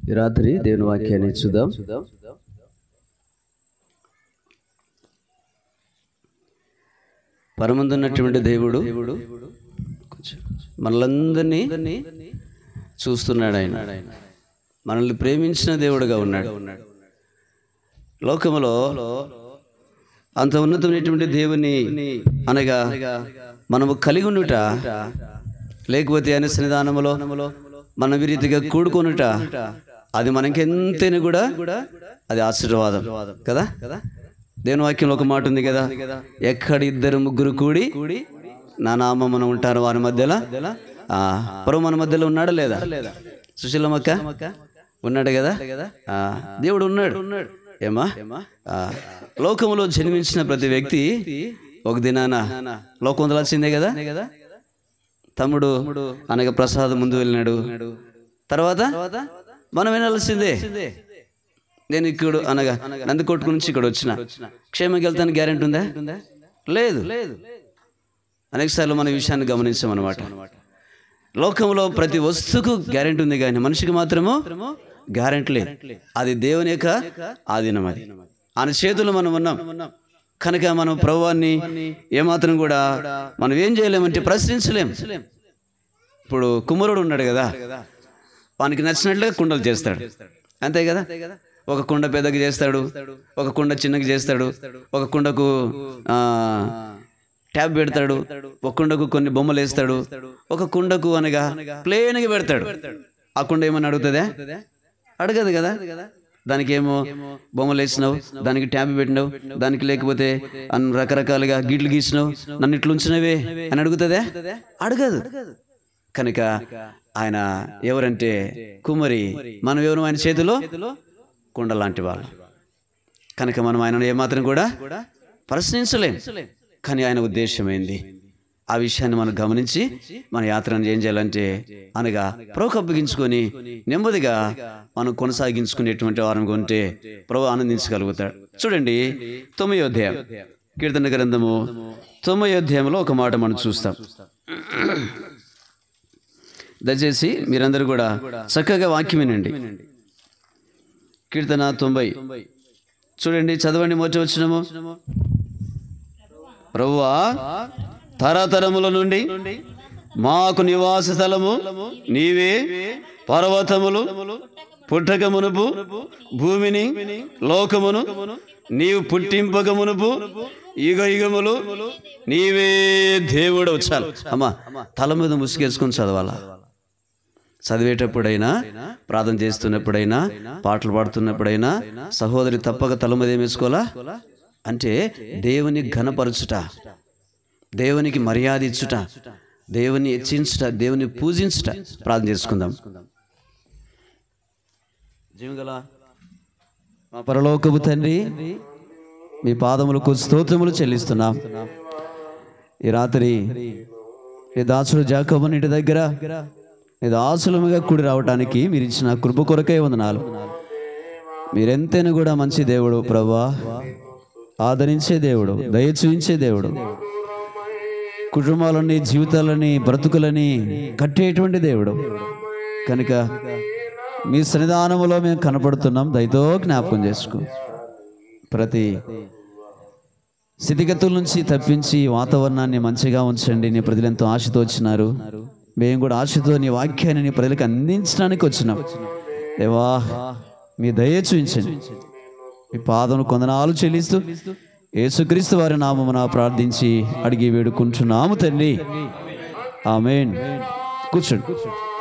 ఈ రాత్రి దేవుని వాక్యాన్ని చూద్దాం పరమందున్నటువంటి దేవుడు కొంచెం మనలందరినీ చూస్తున్నాడు ఆయన మనల్ని ప్రేమించిన దేవుడుగా ఉన్నాడు లోకములో అంత ఉన్నతమైనటువంటి దేవుని అనగా మనము కలిగి ఉండుట లేకపోతే ఆయన సన్నిధానములో మన విరీతిగా కూడుకొనుట అది మనకెంతైనా కూడా అది ఆశీర్వాదం కదా దేవుని వాక్యంలో ఒక మాట ఉంది కదా ఎక్కడ ఇద్దరు ముగ్గురు కూడి నా నామమున ఉంటారు వారి మధ్యలో ఆ, ప్రభు మన మధ్యలో ఉన్నాడా లేదా సుశీలమ్మక్క ఉన్నాడు కదా ఆ, దేవుడు ఉన్నాడు ఏమా ఆ, లోకములో జన్మించిన ప్రతి వ్యక్తి ఒక దినాన లోకం వదలాల్సిందే కదా తమ్ముడు అనగా ప్రసాద్ ముందు వెళ్ళినాడు తర్వాత మనం వినాల్సిందే నేను ఇక్కడ అనగా నంది కొట్టుకు నుంచి ఇక్కడ వచ్చిన క్షేమంగా వెళ్తాను గ్యారెంటీ ఉందా లేదు లేదు అనేక సార్లు మన ఈ విషయాన్ని గమనించాం అనమాట లోకంలో ప్రతి వస్తువుకు గ్యారెంటీ ఉంది కానీ మనిషికి మాత్రము గ్యారెంటీ లేదు అది దేవుని యొక్క ఆధీనం అది ఆయన చేతుల్లో మనం ఉన్నాం కనుక మనం ప్రభువాన్ని ఏమాత్రం కూడా మనం ఏం చేయలేమంటే ప్రశ్నించలేం ఇప్పుడు కుమ్మరుడు ఉన్నాడు కదా వానికి నచ్చినట్లుగా కుండలు చేస్తాడు అంతే కదా ఒక కుండ పెద్దగా చేస్తాడు ఒక కుండ చిన్నగా చేస్తాడు ఒక కుండకు ఆ, ట్యాబ్ పెడతాడు ఒక కుండకు కొన్ని బొమ్మలు వేస్తాడు ఒక కుండకు అనగా ప్లేన్గా పెడతాడు ఆ కుండ ఏమని అడుగుతుందా అడగదు కదా దానికి ఏమో బొమ్మలు వేసినావు దానికి ట్యాబ్ పెట్టినావు దానికి లేకపోతే అన్ని రకరకాలుగా గిట్లు గీసినావు నన్ను ఇట్లు ఉంచినవే అని అడుగుతుందా అడగదు కనుక ఆయన ఎవరంటే కుమరి మనం ఎవరు ఆయన చేతిలో కుండ లాంటి వాళ్ళు కనుక మనం ఆయనను ఏమాత్రం కూడా ప్రశ్నించలేం కానీ ఆయన ఉద్దేశం ఏంది ఆ విషయాన్ని మనం గమనించి మన యాత్రను ఏం చేయాలంటే అనగా ప్రభు అప్పగించుకొని నెమ్మదిగా మనం కొనసాగించుకునేటువంటి వారం ఉంటే ప్రభు ఆనందించగలుగుతాడు చూడండి తొమ్మిది అధ్యాయం కీర్తన గ్రంథము తొమ్మిది అధ్యాయంలో ఒక మాట మనం చూస్తాం దయచేసి మీరందరూ కూడా చక్కగా వాక్యం వినండి కీర్తన తొంభై చూడండి చదవండి మొదటి వచ్చినము ప్రభువా తరతరముల నుండి మాకు నివాస స్థలము నీవే పర్వతములు పుట్టక మునుపు భూమిని లోకమును నీవు పుట్టింపక మునుపు యుగ యుగములు నీవే దేవుడు చాలు అమ్మా తల మీద ముసుగేసుకొని చదవాలా చదివేటప్పుడైనా ప్రార్థన చేస్తున్నప్పుడైనా పాటలు పాడుతున్నప్పుడైనా సహోదరి తప్పక తల మీద ఏమేసుకోవాలా అంటే దేవుని ఘనపరచుట దేవునికి మర్యాద ఇచ్చుట దేవుని హెచ్చించుట దేవుని పూజించుట ప్రార్థన చేసుకుందాం జీవగల మా పరలోకపు తండ్రి మీ పాదములకు స్తోత్రములు చెల్లిస్తున్నాం ఈ రాత్రి ఈ దాసుడు జాకబు ఇంటి దగ్గర ఈ దాసులముగా కూడి రావటానికి మీరు ఇచ్చిన కృప కొరకే వందనాలు మీరెంతైనా కూడా మంచి దేవుడు ప్రభా ఆదరించే దేవుడు దయ చూపించే దేవుడు కుటుంబాలని జీవితాలని బ్రతుకులని కట్టేటువంటి దేవుడు కనుక మీ సన్నిధానములో మేము కనపడుతున్నాం దయతో జ్ఞాపకం చేసుకో ప్రతి స్థితిగతుల నుంచి తప్పించి వాతావరణాన్ని మంచిగా ఉంచండి నీ ప్రజలు ఎంతో ఆశతో వచ్చినారు మేము కూడా ఆశతో నీ వాక్యాన్ని నీ ప్రజలకు అందించడానికి వచ్చినాం దేవా మీ దయ చూపించండి మీ పాదం కొందనాలు చెల్లిస్తూ యేసుక్రీస్తు వారి నామమున ప్రార్థించి అడిగి వేడుకుంటున్నాము తండ్రి ఆమెన్ కూర్చోండి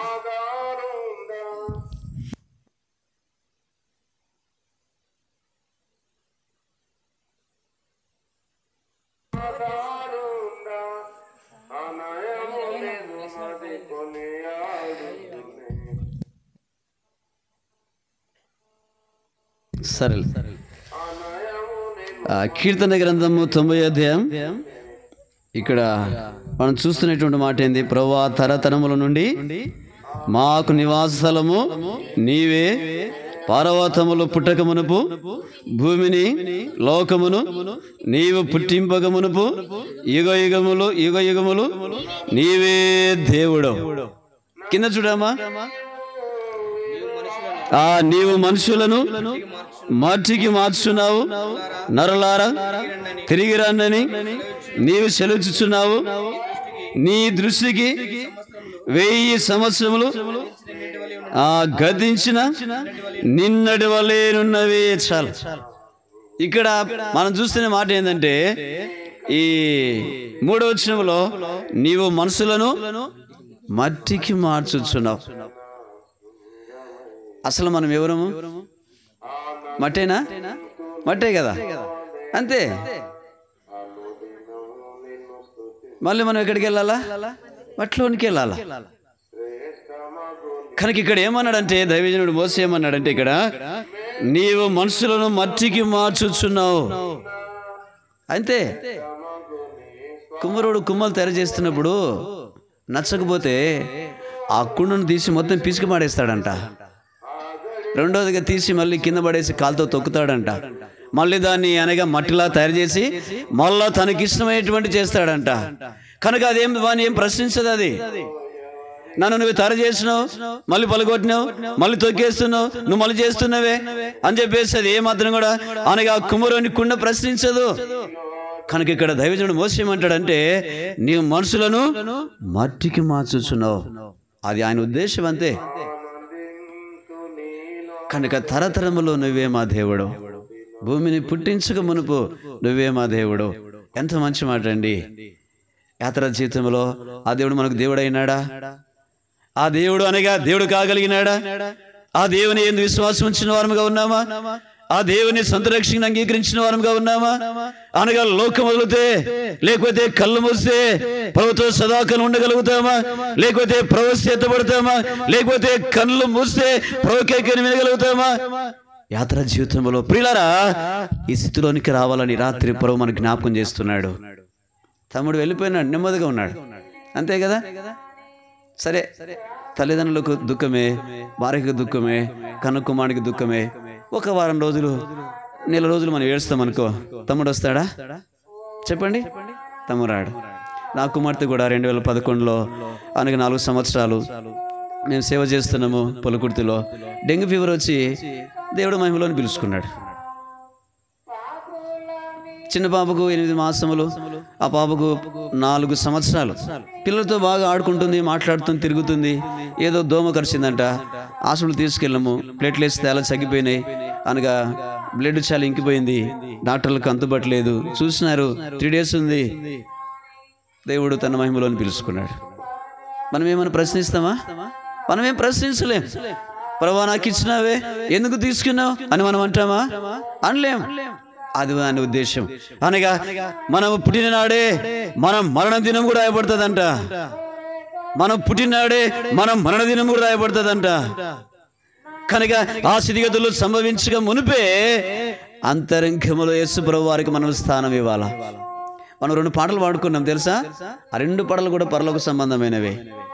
సరే ఆ, కీర్తన గ్రంథము తొంభై అధ్యాయం ఇక్కడ మనం చూస్తున్నటువంటి మాట ఏంది ప్రవ్వా తరతరముల నుండి మాకు నివాస స్థలము నీవే పార్వతములు పుట్టక మునుపు భూమిని లోకమును నీవు పుట్టింపక మునుపు యుగ యుగములు యుగ యుగములు నీవే దేవుడు కింద చూడమ్మా ఆ నీవు మనుషులను మట్టికి మార్చున్నావు నరులారా తిరిగి రండని నీవు సెలవుచుచున్నావు నీ దృష్టికి వెయ్యి సంవత్సరములు ఆ గతించిన నిన్నటి వల్లేనున్నవే చాలు ఇక్కడ మనం చూస్తున్న మాట ఏంటంటే ఈ మూడో వచనంలో నీవు మనసులను మట్టికి మార్చుచున్నావు అసలు మనం ఎవరము మట్టేనా మట్టే కదా అంతే మళ్ళీ మనం ఎక్కడికి వెళ్ళాలా మట్టిలోనికి వెళ్ళాలా కనుక ఇక్కడ ఏమన్నాడంటే దైవజనుడు మోస ఏమన్నాడంటే ఇక్కడ నీవు మనుషులను మట్టికి మార్చుచున్నావు అంతే కుమ్మరుడు కుమ్మలు తయారు చేస్తున్నప్పుడు నచ్చకపోతే ఆ కుండను తీసి మొత్తం పిసికి మాడేస్తాడంట రెండోదిగా తీసి మళ్ళీ కింద పడేసి కాలుతో తొక్కుతాడంట మళ్ళీ దాన్ని అనగా మట్టిలా తయారు చేసి మళ్ళా తనకి ఇష్టమైనటువంటి చేస్తాడంట కనుక అదేం వాని ఏం ప్రశ్నించదు అది నన్ను నువ్వు తయారు చేసినావు మళ్ళీ పలగొట్టినావు మళ్ళీ తొక్కేస్తున్నావు నువ్వు మళ్ళీ చేస్తున్నావే అని చెప్పేసి అది ఏమాత్రం కూడా అనగా కుమ్మరుని కుండ ప్రశ్నించదు కనుక ఇక్కడ దైవజనుడు మోసం ఏమంటాడంటే నీవు మనుషులను మట్టికి మార్చుచున్నావు అది ఆయన ఉద్దేశం అంతే కనుక తరతరములో నువ్వే మా దేవుడు భూమిని పుట్టించక మునుపు నువ్వే మా దేవుడు ఎంత మంచి మాట అండి యాత్ర జీవితంలో ఆ దేవుడు మనకు దేవుడు అయినాడా ఆ దేవుడు అనగా దేవుడు కాగలిగినాడా ఆ దేవుని ఎందు విశ్వాసం ఉంచిన వారముగా ఉన్నామా ఆ దేవుని సొంత రక్షణ అంగీకరించిన వారముగా ఉన్నామా అనగా లోకం వదిలితే లేకపోతే కళ్ళు మూస్తే ప్రభుత్వ సదాకాలం ఉండగలుగుతామా లేకపోతే ప్రవస్తి ఎత్తబడతామా లేకపోతే కళ్ళు మూస్తే ప్రవకేకని వినగలుగుతామా యాత్ర జీవితంలో ప్రియులారా ఈ స్థితిలోనికి రావాలని రాత్రి ప్రభు మనకు జ్ఞాపకం చేస్తున్నాడు తమ్ముడు వెళ్ళిపోయినాడు నెమ్మదిగా ఉన్నాడు అంతే కదా సరే తల్లిదండ్రులకు దుఃఖమే భార్యకు దుఃఖమే కనుకుమానికి దుఃఖమే ఒక వారం రోజులు నెల రోజులు మనం ఏడుస్తాం అనుకో తమ్ముడు వస్తాడా చెప్పండి తమ్ముడు రాడు నా కుమార్తె కూడా రెండు వేల పదకొండులో అనగా నాలుగు సంవత్సరాలు మేము సేవ చేస్తున్నాము పొలకుర్తిలో డెంగ్యూ ఫీవర్ వచ్చి దేవుడు మహిమలోని పిలుచుకున్నాడు చిన్న పాపకు ఎనిమిది మాసములు ఆ పాపకు నాలుగు సంవత్సరాలు పిల్లలతో బాగా ఆడుకుంటుంది మాట్లాడుతుంది తిరుగుతుంది ఏదో దోమ కరిచిందంట హాస్పిటల్ తీసుకెళ్ళాము ప్లేట్లెట్స్ తేలా తగ్గిపోయినాయి అనగా బ్లడ్ చాలా ఇంకిపోయింది డాక్టర్లకు అంతుబట్టలేదు చూసినారు త్రీ డేస్ ఉంది దేవుడు తన మహిమలోని పిలుచుకున్నాడు మనం ఏమైనా ప్రశ్నిస్తామా మనం ఏం ప్రశ్నించలేం ప్రభా నాకు ఇచ్చినావే ఎందుకు తీసుకున్నావు అని మనం అంటామా అనలేం అది దాని ఉద్దేశం అనగా మనం పుట్టిననాడే మనం మరణ దినం కూడా రాయబడుతుందంట మనం పుట్టినాడే మనం మరణ దినం కూడా రాయబడుతుందంట కనుక ఆ స్థితిగతులు సంభవించక మునిపే అంతరంగములో యేసు ప్రభు వారికి మనం స్థానం ఇవ్వాలా మనం రెండు పాటలు పాడుకున్నాం తెలుసా ఆ రెండు పాటలు కూడా పరలోక సంబంధమైనవే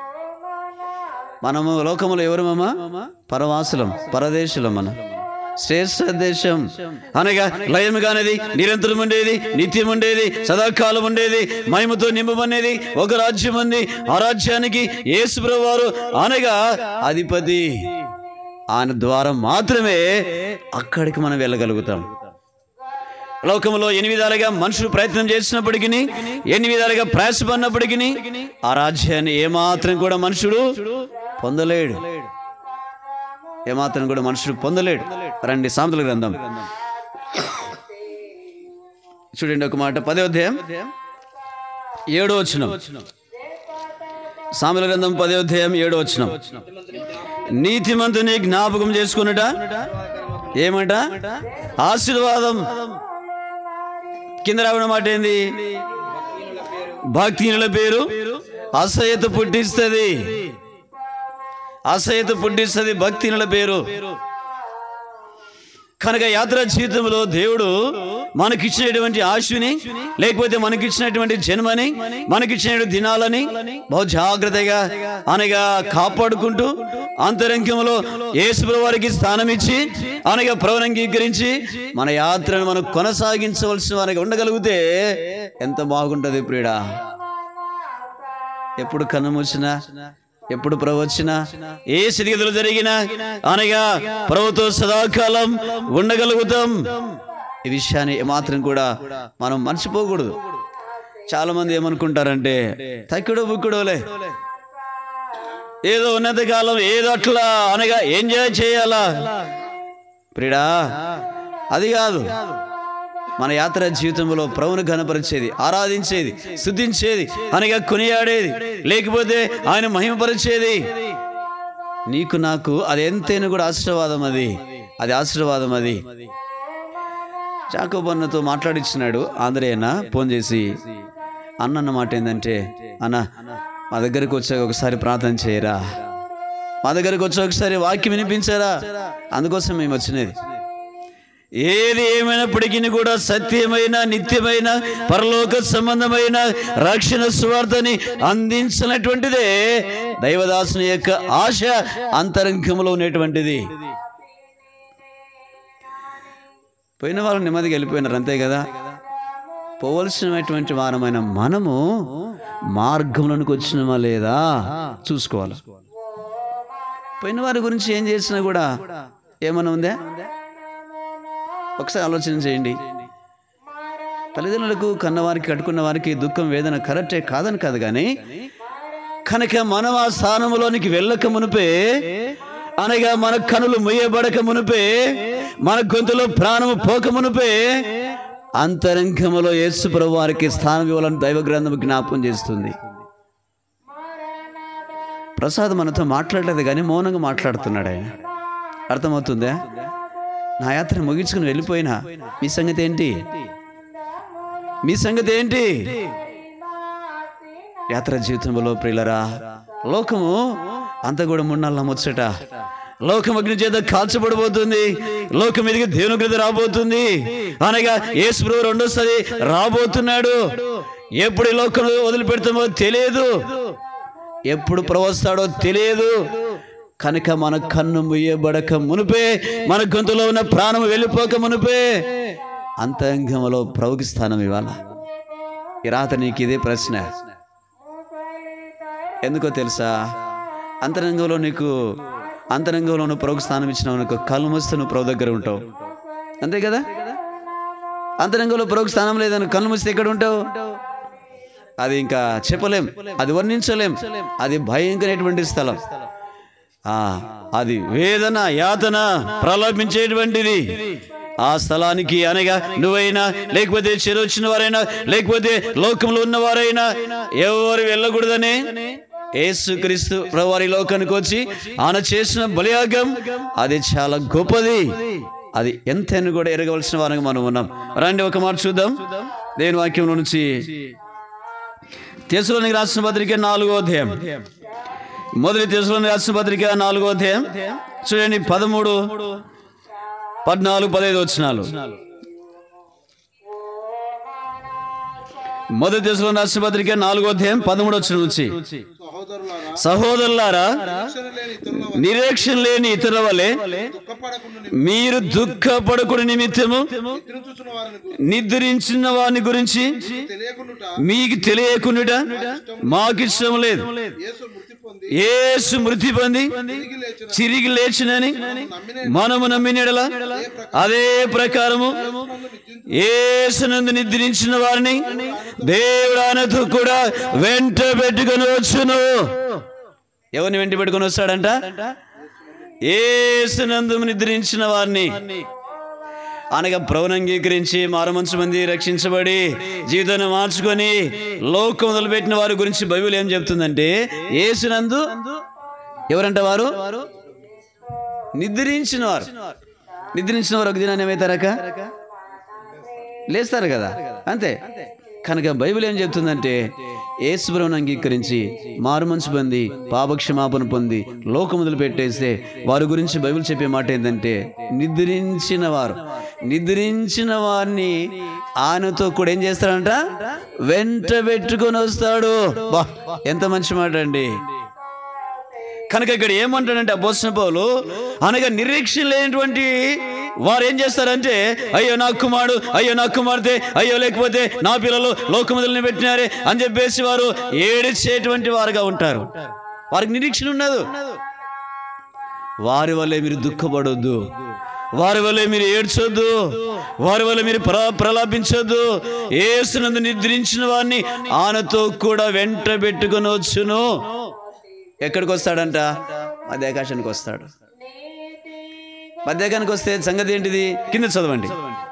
మనము లోకములో ఎవరమమ్మా పరవాసులం పరదేశులం మనం శ్రేష్ఠ దేశం అనగా లయం కానిది నిరంతరం ఉండేది నిత్యం ఉండేది సదాకాలం ఉండేది మహిమతో నింపబనేది ఒక రాజ్యం ఉంది ఆ రాజ్యానికి యేసు వారు అనగా అధిపతి ఆయన ద్వారా మాత్రమే అక్కడికి మనం వెళ్ళగలుగుతాం లోకంలో ఎన్ని విధాలుగా మనుషులు ప్రయత్నం చేసినప్పటికీ ఎన్ని విధాలుగా ప్రయాసపడినప్పటికీ ఆ రాజ్యాన్ని ఏమాత్రం కూడా మనుషుడు పొందలేడు ఏమాత్రం కూడా మనుషుడు పొందలేడు రండి సామెతల గ్రంథం చూడండి ఒక మాట పదే అధ్యాయం ఏడో వచ్చిన సామెతల గ్రంథం పదే అధ్యాయం ఏడో వచ్చిన నీతిమంతుని జ్ఞాపకం చేసుకున్నట ఏమంట ఆశీర్వాదం కింద రావడం మాట ఏంది భక్తిహీనుల పేరు అసహ్యత పుట్టిస్తుంది అసహ్యత పుట్టిస్తుంది భక్తిహీనుల పేరు కనుక యాత్ర జీవితంలో దేవుడు మనకిచ్చినటువంటి ఆశుని లేకపోతే మనకిచ్చినటువంటి జన్మని మనకిచ్చినటువంటి దినాలని బహు జాగ్రత్తగా అనగా కాపాడుకుంటూ అంతరంగంలో యేసు వారికి స్థానం ఇచ్చి అనగా ప్రవరంగీకరించి మన యాత్రను మనం కొనసాగించవలసిన వారికి ఉండగలిగితే ఎంత బాగుంటుంది ప్రియుడా ఎప్పుడు కన్ను మూసినా ఎప్పుడు ప్రభు వచ్చినా ఏ స్థితిగతులు జరిగినా అనగా ప్రభుతో సదాకాలం ఉండగలుగుతాం ఈ విషయాన్ని మాత్రం కూడా మనం మర్చిపోకూడదు చాలా మంది ఏమనుకుంటారంటే తక్కుడు బుక్కుడోలే ఏదో ఉన్నత కాలం ఏదో అట్లా అనగా ఎంజాయ్ చేయాలా ప్రిడా అది కాదు మన యాత్ర జీవితంలో ప్రభుని ఘనపరిచేది ఆరాధించేది స్థుతించేది అనగా కొనియాడేది లేకపోతే ఆయన మహిమపరిచేది నీకు నాకు అది ఎంతైనా కూడా ఆశీర్వాదం అది అది ఆశీర్వాదం అది చాకోబన్నతో మాట్లాడిచ్చినాడు ఆంధ్రేయన ఫోన్ చేసి అన్న అన్న మాట ఏంటంటే అన్న మా దగ్గరకు వచ్చాక ఒకసారి ప్రార్థన చేయరా మా దగ్గరకు వచ్చి ఒకసారి వాక్యం వినిపించారా అందుకోసం మేము వచ్చినది ఏది ఏమైనప్పటికీ కూడా సత్యమైన నిత్యమైన పరలోక సంబంధమైన రక్షణ స్వార్థని అందించినటువంటిదే దైవదాసుని యొక్క ఆశ అంతరంగంలో ఉన్నటువంటిది పోయిన వాళ్ళు నెమ్మదిగా వెళ్ళిపోయినారు అంతే కదా పోవలసినటువంటి వారమైన మనము మార్గంలోనికి వచ్చినమా లేదా చూసుకోవాలి పోయిన వారి గురించి ఏం చేసినా కూడా ఏమైనా ఉందా ఒకసారి ఆలోచన చేయండి తల్లిదండ్రులకు కన్నవారికి కట్టుకున్న వారికి దుఃఖం వేదన కరెక్టే కాదని కాదు కానీ కనుక మనం ఆ స్థానంలోనికి వెళ్ళక మునిపే అనగా మన కనులు ముయ్యబడక మునిపే మన గొంతులో ప్రాణము పోక మునిపే అంతరంగములో యేసు ప్రభు వారికి స్థానం ఇవ్వాలని దైవ గ్రంథం జ్ఞాపకం చేస్తుంది ప్రసాద్ మనతో మాట్లాడలేదు కానీ మౌనంగా మాట్లాడుతున్నాడు ఆయన అర్థమవుతుందా నా యాత్ర ముగించుకుని వెళ్ళిపోయినా మీ సంగతి ఏంటి మీ సంగతి ఏంటి యాత్ర జీవితంలో ప్రియులరా లోకము అంత కూడా మున్నాళ్ళ ముచ్చట లోకం అగ్ని చేత కాల్చబడిపోతుంది లోకం ఎదిగి దేవుని క్రింద రాబోతుంది అనగా యేసు రెండోసారి రాబోతున్నాడు ఎప్పుడు ఈ లోకం వదిలిపెడతామో తెలియదు ఎప్పుడు ప్రవస్తాడో తెలియదు కనుక మన కన్ను ముయ్యబడక మునిపే మన గొంతులో ఉన్న ప్రాణం వెళ్ళిపోక మునిపే అంతరంగంలో ప్రభుకి స్థానం ఇవ్వాల ఈ రాత నీకు ఇదే ప్రశ్న ఎందుకో తెలుసా అంతరంగంలో నీకు అంతరంగంలో నువ్వు ప్రభుకి స్థానం ఇచ్చినావు అనుకో కళ్ళు మూస్తే నువ్వు ప్రభు దగ్గర ఉంటావు అంతే కదా అంతరంగంలో ప్రభుకి స్థానం లేదని కళ్ళు మూస్తే ఎక్కడ ఉంటావు అది ఇంకా చెప్పలేం అది వర్ణించలేం అది భయంకరమైనటువంటి స్థలం ఆ అది వేదన యాతన ప్రలోభించేటువంటిది ఆ స్థలానికి అనగా నువ్వైనా లేకపోతే చెరొచ్చిన వారైనా లేకపోతే లోకంలో ఉన్నవారైనా ఎవరు వెళ్ళకూడదని యేసుక్రీస్తు వారి లోకానికి వచ్చి ఆయన చేసిన బలియాగం అది చాలా గొప్పది అది ఎంతైనా కూడా ఎరగవలసిన వారంగా మనం ఉన్నాం రండి ఒక మాట చూద్దాం దేని వాక్యంలో నుంచి తెసులోనికి రాసిన పత్రిక నాలుగో అధ్యాయం మొదటి తెసులోని రాసిన పత్రిక నాలుగో అధ్యాయం చూడండి పదమూడు పద్నాలుగు పదహైదు వచ్చినాలు మొదటి దశలో రాసిన పత్రిక నాలుగో అధ్యాయం పదమూడు వచ్చిన నుంచి సహోదరులారా సహోదరులారా రక్షణ లేని ఇతరుల వలె నిరీక్షణ లేని ఇతరుల వలె దుఃఖపడకుండా మీరు దుఃఖపడకుడి నిమిత్తము నిద్రించుచున్న వారిని గురించి నిద్రించిన వాని గురించి తెలియకుండా మీకు తెలియకుండా మాకిష్టం లేదు యేసు మృతి పొంది యేసు మృతి పొంది తిరిగి లేచిన తిరిగి లేచినని మనము నమ్మినడల అదే ప్రకారము యేసునందు నిద్రించిన వారిని దేవుడు ఆయనతో కూడా వెంట పెట్టుకొని వచ్చును ఎవరిని వెంట పెట్టుకొని వస్తాడంట యేసునందు నిద్రించిన వారిని అనగా ప్రభుని అంగీకరించి మారమంచు మంది రక్షించబడి జీవితాన్ని మార్చుకొని లోకం మొదలుపెట్టిన వారి గురించి బైబిల్ ఏం చెప్తుందంటే యేసునందు ఎవరంట వారు నిద్రించిన వారు నిద్రించిన వారు ఒక దినాన్ని ఏమవుతారక లేస్తారు కదా అంతే కనుక బైబిల్ ఏం చెప్తుందంటే యేసుప్రభుని అంగీకరించి మారుమనసు పొంది పాపక్షమాపణ పొంది లోకం మొదలు పెట్టేస్తే వారి గురించి బైబిల్ చెప్పే మాట ఏంటంటే నిద్రించిన వారు నిద్రించిన వారిని ఆయనతో కూడా ఏం చేస్తాడంట వెంట పెట్టుకొని వస్తాడు బా ఎంత మంచి మాట అండి కనుక ఇక్కడ ఏమంటాడంటే అపోసిన పౌలు అనగా నిరీక్షణ లేనటువంటి వారు ఏం చేస్తారంటే అయ్యో నా కుమారుడు అయ్యో నా కుమార్తె అయ్యో లేకపోతే నా పిల్లలు లోకముదలని పెట్టినారే అని చెప్పేసి వారు ఏడిచేటువంటి వారుగా ఉంటారు వారికి నిరీక్షణ ఉండదు వారి వల్లే మీరు దుఃఖపడొద్దు వారి వల్లే మీరు ఏడ్చొద్దు వారి వల్ల మీరు ప్ర ప్రలాపించొద్దు ఏసునందు నిద్రించిన వారిని ఆనతో కూడా వెంట పెట్టుకొని వచ్చును ఎక్కడికి వస్తాడంట మధ్యాకాశానికి వస్తాడు మధ్యాకానికి వస్తే సంగతి ఏంటిది కింద చదవండి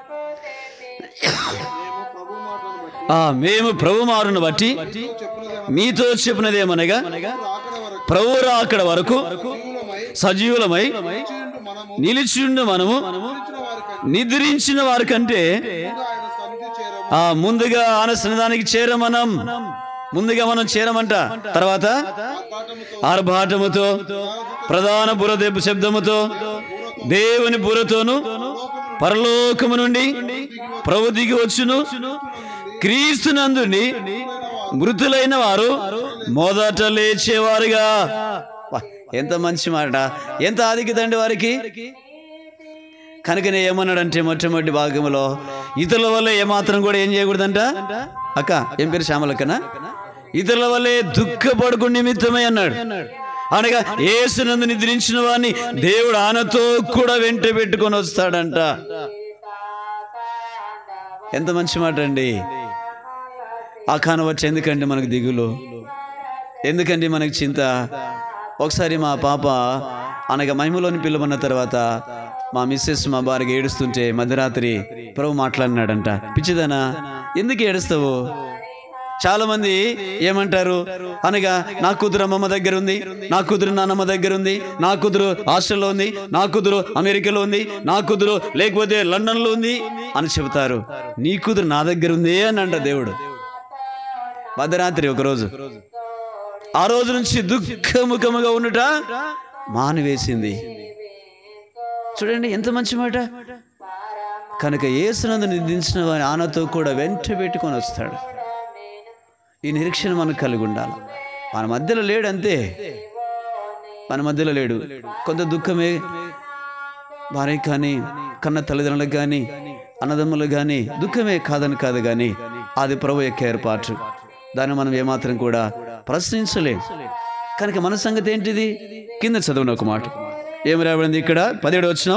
మేము ప్రభు మాటను బట్టి ఆ, మేము ప్రభు మారును బట్టి చెప్పినదేమో మీతో చెప్పినదేమనగా అక్కడ వరకు ప్రభు రాకడ వరకు జీవులమై సజీవులమై చీయుండు మనము నిలిచిండు మనము నిలిచిన వారి కంటే నిద్రించిన వారి కంటే ఆయన సన్నిధి చేరము ఆ ముందుగా ఆన సన్నిధానికి చేరమనం ముందుగా మనం చేరమంట తర్వాత ఆర్భాటముతో ఆర్భాటముతో ప్రధాన బురదెబ్బు శబ్దముతో దేవుని బురతోను పరలోకము నుండి ప్రభు దిగి వచ్చును క్రీస్తునందుని మృతులైన వారు మొదట లేచేవారుగా వా, ఎంత మంచి మాట ఎంత ఆదికిదండి వారికి కనుకనే ఏమన్నాడంటే మొట్టమొదటి భాగంలో ఇతరుల వల్ల ఏమాత్రం కూడా ఏం చేయకూడదంట అక్క ఏం పేరు శ్యామలక్కనా ఇతరుల వల్లే దుఃఖపడుకు నిమిత్తమే అన్నాడు అనగా ఏసునందు నిద్రించిన వాడిని దేవుడు ఆనతో కూడా వెంట పెట్టుకొని వస్తాడంట ఎంత మంచి మాట అండి ఆ కాన వచ్చి ఎందుకండి మనకు దిగులు ఎందుకండి మనకు చింత ఒకసారి మా పాప అనగా మహిమలోని పిల్లమన్న తర్వాత మా మిస్సెస్ మా భార్య ఏడుస్తుంటే మధ్యరాత్రి ప్రభు మాట్లాడినాడంట పిచ్చిదనా ఎందుకు ఏడుస్తావు చాలా మంది ఏమంటారు అనగా నా కూతురు అమ్మమ్మ దగ్గర ఉంది నా కూతురు నాన్నమ్మ దగ్గర ఉంది నా కూతురు హాస్టల్లో ఉంది నా కూతురు అమెరికాలో ఉంది నా కూతురు లేకపోతే లండన్లో ఉంది అని చెబుతారు నీ కూతురు నా దగ్గర ఉంది అని అంట దేవుడు మధ్యరాత్రి ఒకరోజు ఆ రోజు నుంచి దుఃఖముఖముగా ఉండుట మానివేసింది చూడండి ఎంత మంచి మాట కనుక ఏసునందు నిందించిన వారి ఆనతో కూడా వెంట పెట్టుకొని వస్తాడు ఈ నిరీక్షణ మనకు కలిగి ఉండాలి మన మధ్యలో లేడు అంతే మన మధ్యలో లేడు కొంత దుఃఖమే భార్య కానీ కన్న తల్లిదండ్రులకు కానీ అన్నదమ్ములకు కానీ దుఃఖమే కాదని కాదు కానీ అది ప్రభు యొక్క ఏర్పాటు దాన్ని మనం ఏమాత్రం కూడా ప్రశ్నించలేం కనుక మన సంగతి ఏంటిది కింద చదవను ఒక మాట ఏమి రాబడింది ఇక్కడ పదిహేడు వచ్చినాం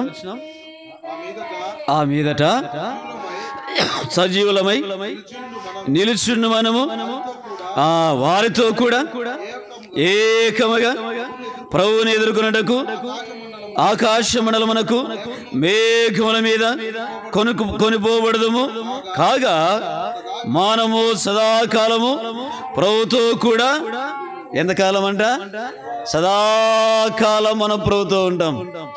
ఆ మీదట ఆ మీదట సజీవులమై నిలుచుండు మనము ఆ వారితో కూడా ఏకముగా ప్రభువుని ఎదుర్కొనుటకు ఆకాశ మండలమునకు మేఘముల మీద కొనుకు కొనిపోబడదుము కాగా మానము సదాకాలము ప్రభుతో కూడా ఎంతకాలం అంట సదాకాలం మనం ప్రభుతో ఉంటాం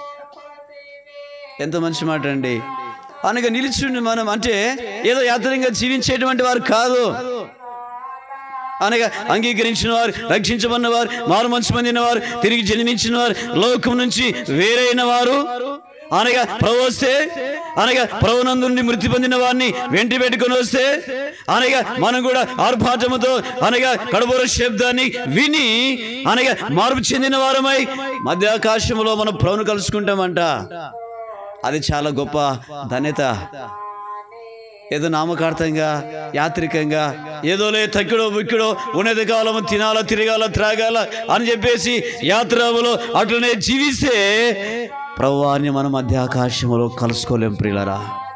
ఎంత మంచి మాట అండి అనగా నిలిచిండి మనం అంటే ఏదో యాత్రంగా జీవించేటువంటి వారు కాదు అనగా అంగీకరించిన వారు రక్షించబడిన వారు మారు మంచి పొందిన వారు తిరిగి జన్మించిన వారు లోకం నుంచి వేరైన వారు అనగా ప్రభు వస్తే అనగా ప్రభునందు నుండి మృతి పొందిన వారిని వెంటి పెట్టుకొని వస్తే అనగా మనం కూడా ఆర్భాటముతో అనగా కడబోర శబ్దాన్ని విని అనగా మార్పు చెందిన వారమై మధ్యాకాశంలో మనం ప్రభును కలుసుకుంటామంట అది చాలా గొప్ప ధన్యత ఏదో నామకార్థంగా యాత్రికంగా ఏదోలే తక్కిడో బుక్కిడో ఉన్నది కాలము తినాల తిరగాల త్రాగాల అని చెప్పేసి యాత్రలో అట్లనే జీవిస్తే ప్రభువాన్ని మనం మధ్యాకాశంలో కలుసుకోలేం ప్రియులరా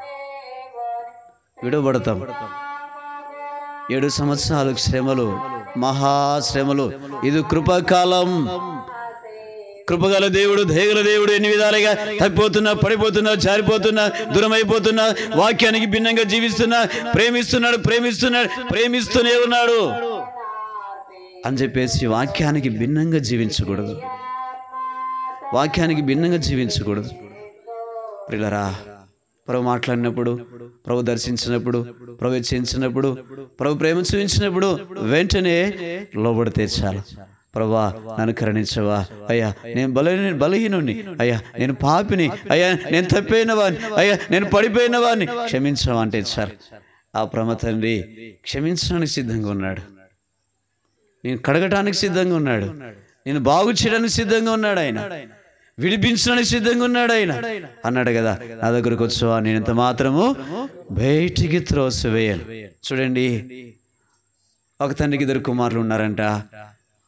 విడవబడతాం ఏడు సంవత్సరాలు శ్రమలు మహాశ్రమలు ఇది కృపకాలం కృపగల దేవుడు దయగల దేవుడు ఎన్ని విధాలుగా తప్పిపోతున్నా పడిపోతున్నా జారిపోతున్నా దూరం అయిపోతున్నా వాక్యానికి భిన్నంగా జీవిస్తున్నా ప్రేమిస్తున్నాడు ప్రేమిస్తున్నాడు ప్రేమిస్తూనే ఉన్నాడు అని చెప్పేసి వాక్యానికి భిన్నంగా జీవించకూడదు వాక్యానికి భిన్నంగా జీవించకూడదు ప్రిలరా ప్రభు మాట్లాడినప్పుడు ప్రభు దర్శించినప్పుడు ప్రభు హెచ్చించినప్పుడు ప్రభు ప్రేమ చూపించినప్పుడు వెంటనే లోబడితే చాలు ప్రభా నన్ను కరుణించవా అయ్యా నేను బలహీన బలహీనుని అయ్యా నేను పాపిని అయ్యా నేను తప్పైన వాడిని అయ్యా నేను పడిపోయిన వాడిని క్షమించవా అంటే చాలు ఆ ప్రమ తండ్రి క్షమించడానికి సిద్ధంగా ఉన్నాడు నేను కడగటానికి సిద్ధంగా ఉన్నాడు నేను బాగు చేయడానికి సిద్ధంగా ఉన్నాడు ఆయన విడిపించడానికి సిద్ధంగా ఉన్నాడు ఆయన అన్నాడు కదా నా దగ్గరకు వచ్చావా నేను ఇంత మాత్రము బయటికి త్రోసివేయను చూడండి ఒక తండ్రికి ఇద్దరు కుమారులు ఉన్నారంట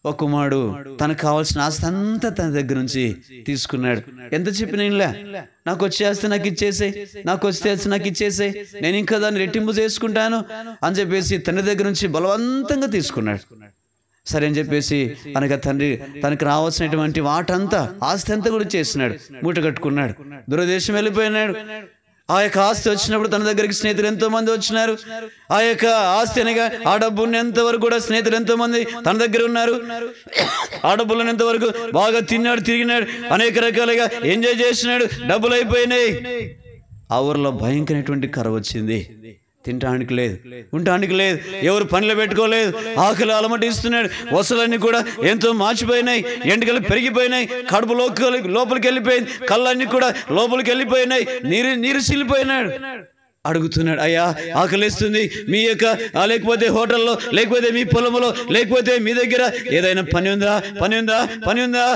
ఒక కుమారుడు తనకు కావాల్సిన ఆస్తి అంతా తన దగ్గర నుంచి తీసుకున్నాడు ఎంత చెప్పిన ఇలా నాకు వచ్చే ఆస్తి నాకు ఇచ్చేసే నాకు వచ్చే ఆస్తి నాకు ఇచ్చేసే నేను ఇంకా దాన్ని రెట్టింపు చేసుకుంటాను అని చెప్పేసి తండ్రి దగ్గర నుంచి బలవంతంగా తీసుకున్నాడు సరే అని చెప్పేసి అనగా తండ్రి తనకు రావాల్సినటువంటి వాటంతా ఆస్తి అంతా కూడా చేసినాడు మూట కట్టుకున్నాడు దురదేశం వెళ్ళిపోయినాడు ఆ యొక్క ఆస్తి వచ్చినప్పుడు తన దగ్గరికి స్నేహితులు ఎంతో మంది వచ్చినారు ఆ యొక్క ఆస్తి అనగా ఆ డబ్బు ఉన్నంత వరకు కూడా స్నేహితులు ఎంతో మంది తన దగ్గర ఉన్నారు ఆ డబ్బులు ఉన్నంత వరకు బాగా తిన్నాడు తిరిగినాడు అనేక రకాలుగా ఎంజాయ్ చేసినాడు డబ్బులు అయిపోయినాయి ఆ ఊర్లో భయంకరమైనటువంటి కర వచ్చింది తినటానికి లేదు ఉండటానికి లేదు ఎవరు పనిలో పెట్టుకోలేదు ఆకలి అలమటిస్తున్నాడు వసలన్నీ కూడా ఎంతో మార్చిపోయినాయి ఎండుకలు పెరిగిపోయినాయి కడుపు లోపలికి లోపలికి వెళ్ళిపోయింది కళ్ళన్నీ కూడా లోపలికి వెళ్ళిపోయినాయి నీరు నీరు సిల్లిపోయినాడు అడుగుతున్నాడు అయ్యా ఆకలిస్తుంది మీ యొక్క ఆ, లేకపోతే హోటల్లో లేకపోతే మీ పొలంలో లేకపోతే మీ దగ్గర ఏదైనా పని ఉందా పని ఉందా పని ఉందా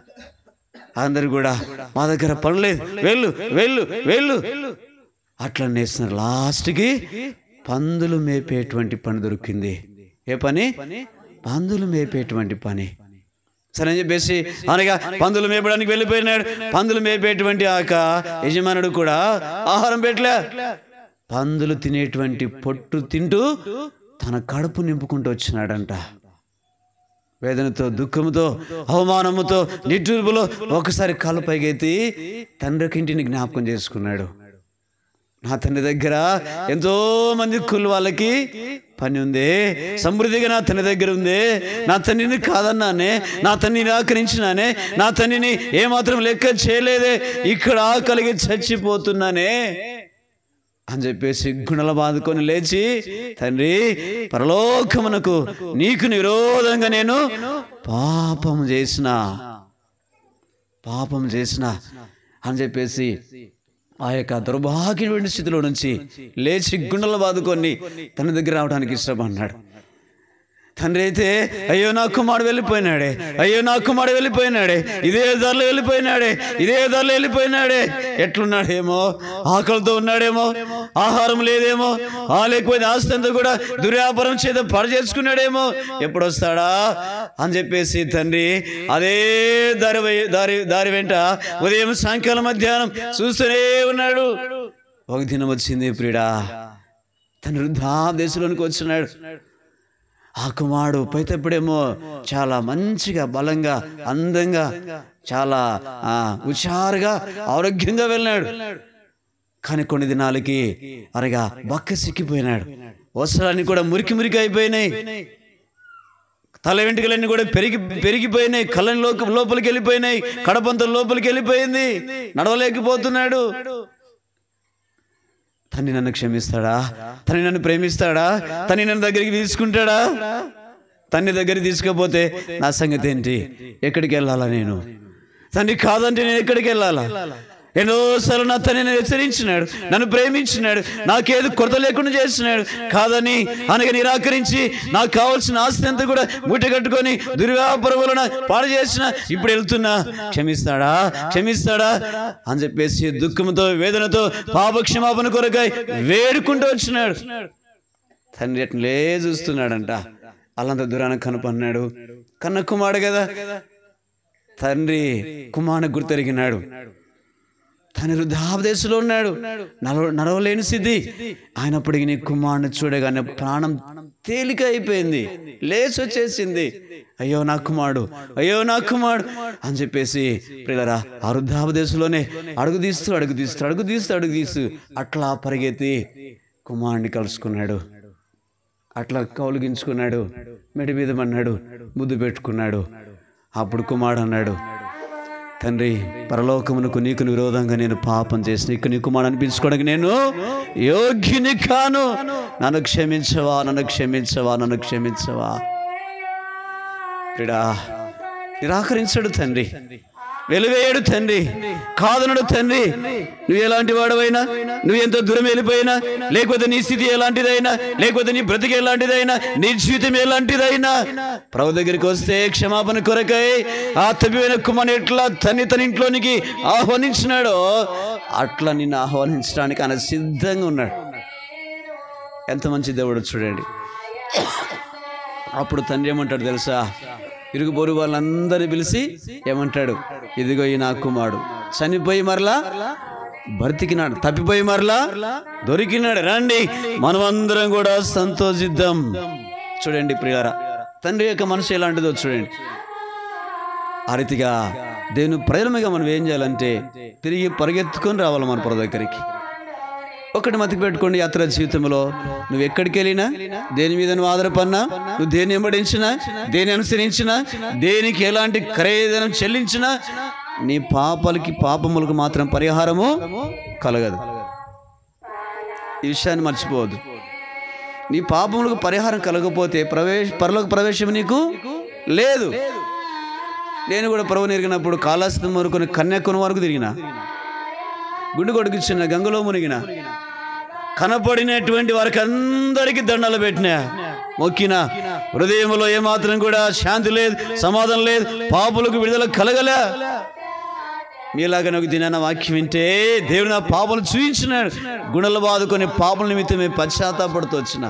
అందరు కూడా మా దగ్గర పని లేదు వెళ్ళు వెళ్ళు వెళ్ళు అట్లా నేస్తున్నారు లాస్ట్కి పందులు మేపేటువంటి పని దొరికింది ఏ పని పందులు మేపేటువంటి పని సరే అని చెప్పేసి అనగా పందులు మేపడానికి వెళ్ళిపోయినాడు పందులు మేపేటువంటి ఆ యొక్క యజమానుడు కూడా ఆహారం పెట్టలే పందులు తినేటువంటి పొట్టు తింటూ తన కడుపు నింపుకుంటూ వచ్చినాడంట వేదనతో దుఃఖముతో అవమానముతో నిట్టూర్పులో ఒకసారి కాలు పైకెత్తి తండ్రికి ఇంటిని జ్ఞాపకం చేసుకున్నాడు నా తండ్రి దగ్గర ఎంతో మంది కుల్ వాళ్ళకి పని ఉంది సమృద్ధిగా నా తండ్రి దగ్గర ఉంది నా తండ్రిని కాదన్నానే నా తండ్రిని నిరాకరించినానే నా తండ్రిని ఏమాత్రం లెక్క చేయలేదే ఇక్కడ ఆకలిగి చచ్చిపోతున్నానే అని చెప్పేసి గుణల బాదుకొని లేచి తండ్రి పరలోకమునకు నీకు నిరోధంగా నేను పాపం చేసిన పాపం చేసిన అని చెప్పేసి ఆ యొక్క దుర్భాగ్యమైన స్థితిలో నుంచి లేచి గుండెలు బాదుకొని తన దగ్గర రావడానికి ఇష్టపడినాడు తండ్రి అయితే అయ్యో నా కుమారుడు వెళ్ళిపోయినాడే అయ్యో నా కుమారుడు వెళ్ళిపోయినాడే ఇదే దారిలో వెళ్ళిపోయినాడే ఇదే దారిలో వెళ్ళిపోయినాడే ఎట్లున్నాడేమో ఆకలితో ఉన్నాడేమో ఆహారం లేదేమో ఆ లేకపోతే ఆస్తి అంతా కూడా దుర్వ్యాపారం చేత పడి చేసుకున్నాడేమో ఎప్పుడు వస్తాడా అని చెప్పేసి తండ్రి అదే దారి వై- దారి దారి వెంట ఉదయం సాయంకాలం మధ్యాహ్నం చూస్తూనే ఉన్నాడు ఒక దినం వచ్చింది ప్రియుడా తన వృద్ధాదేశంలోనికి వచ్చినాడు ఆ కుమారుడు పైతప్పుడేమో చాలా మంచిగా బలంగా అందంగా చాలా ఆ, హుషారుగా ఆరోగ్యంగా వెళ్ళాడు కానీ కొన్ని దినాలకి అనగా బక్క సిక్కిపోయినాడు వస్త్రాలన్నీ కూడా మురికి మురికి అయిపోయినాయి తల వెంట్రుకలన్నీ కూడా పెరిగి పెరిగిపోయినాయి కళ్ళని లోక లోపలికి వెళ్ళిపోయినాయి కడపంత లోపలికి వెళ్ళిపోయింది నడవలేకపోతున్నాడు తన్ని నన్ను క్షమిస్తాడా తని నన్ను ప్రేమిస్తాడా తని నన్ను దగ్గరికి తీసుకుంటాడా తన్ని దగ్గరికి తీసుకపోతే నా సంగతి ఏంటి ఎక్కడికి వెళ్ళాలా నేను తన్ని కాదంటే నేను ఎక్కడికి వెళ్ళాలా ఎన్నోసార్లు నా తల్లి నన్ను హెచ్చరించినాడు నన్ను ప్రేమించినాడు నాకేది కొరత లేకుండా చేసినాడు కాదని అనగా నిరాకరించి నాకు కావాల్సిన ఆస్తి అంతా కూడా మూట కట్టుకొని దుర్వ్యాపారములను పాడు చేసిన ఇప్పుడు వెళ్తున్నా క్షమిస్తాడా క్షమిస్తాడా అని చెప్పేసి దుఃఖంతో వేదనతో పాప క్షమాపణ కొరకై వేడుకుంటూ వచ్చినాడు తండ్రి అట్లే చూస్తున్నాడంట అల్లంత దూరాన కనుపన్నాడు కన్న కుమారుడు కదా తండ్రి కుమారుని గుర్తెరిగినాడు తన వృద్ధాపదేశంలో ఉన్నాడు నడవ నడవలేని స్థితి అయినప్పటికీ నీ కుమారుని చూడగానే ప్రాణం తేలిక అయిపోయింది లేచి వచ్చేసింది అయ్యో నా కుమారుడు అయ్యో నా కుమారుడు అని చెప్పేసి పిల్లరా ఆ వృద్ధాపదేశంలోనే అడుగు తీస్తూ అడుగు తీస్తూ అడుగు తీస్తూ అడుగు తీస్తూ అట్లా పరిగెత్తి కుమారుని కలుసుకున్నాడు అట్లా కౌలిగించుకున్నాడు మెడి మీద అన్నాడు ముద్దు పెట్టుకున్నాడు అప్పుడు కుమారుడు అన్నాడు తండ్రి పరలోకమునకు నీకు విరోధంగా నేను పాపం చేసిన ఇక నీ కుమారుడు అనిపించుకోవడానికి నేను యోగ్యుని కాను నన్ను క్షమించవా నన్ను క్షమించవా నన్ను క్షమించవా ప్రిడా నిరాకరించడు తండ్రి వెలివేయడు తండ్రి కాదనడు తండ్రి నువ్వు ఎలాంటి వాడవైనా నువ్వు ఎంత దూరం వెళ్ళిపోయినా లేకపోతే నీ స్థితి ఎలాంటిదైనా లేకపోతే నీ బ్రతికి ఎలాంటిదైనా నీ జీవితం ఎలాంటిదైనా ప్రభు దగ్గరికి వస్తే క్షమాపణ కొరకై ఆ తప్పిపోయిన కుమారుని ఎట్లా తన్ని తన ఇంట్లోనికి ఆహ్వానించినాడో అట్లా నిన్ను ఆహ్వానించడానికి ఆయన సిద్ధంగా ఉన్నాడు ఎంత మంచి దేవుడు చూడండి అప్పుడు తండ్రి ఏమంటాడు తెలుసా ఇరుగు పొరుగు వాళ్ళందరినీ పిలిచి ఏమంటాడు ఇదిగో ఈ నా కుమారుడు చనిపోయి మరలా బ్రతికినాడు తప్పిపోయి మరలా దొరికినాడు రండి మనమందరం కూడా సంతోషిద్దాం చూడండి ప్రియారా తండ్రి యొక్క మనసు ఎలాంటిదో చూడండి ఆ రీతిగా దేవుని ప్రజలముగా మనం ఏం చేయాలంటే తిరిగి పరిగెత్తుకొని రావాలి మన పొర దగ్గరికి ఒకటి మతికి పెట్టుకోండి యాత్ర జీవితంలో నువ్వు ఎక్కడికి వెళ్ళినా దేని మీద నువ్వు ఆధారపడినా నువ్వు దేని వెంబడించినా దేని అనుసరించినా దేనికి ఎలాంటి ఖరీదనం చెల్లించినా నీ పాపలకి పాపములకు మాత్రం పరిహారము కలగదు ఈ విషయాన్ని మర్చిపోవద్దు నీ పాపములకు పరిహారం కలగకపోతే ప్రవేశ పరలోక ప్రవేశం నీకు లేదు నేను కూడా ప్రభు నెరిగినప్పుడు కాళాస్తం వరకు కన్యాకుని వరకు తిరిగిన గుండు కొడుకుచ్చిన గంగలో మునిగిన కనపడినటువంటి వారికి అందరికీ దండాలు పెట్టినా మొక్కిన హృదయంలో ఏమాత్రం కూడా శాంతి లేదు సమాధానం లేదు పాపులకు విడుదల కలగలే మీలాగా నాకు దినాన వాక్యం వింటే దేవుడు నా పాపలు చూయించినాడు గుణలు బాదుకొని పాపల నిమిత్తమే పశ్చాత్తాపడుతూ వచ్చిన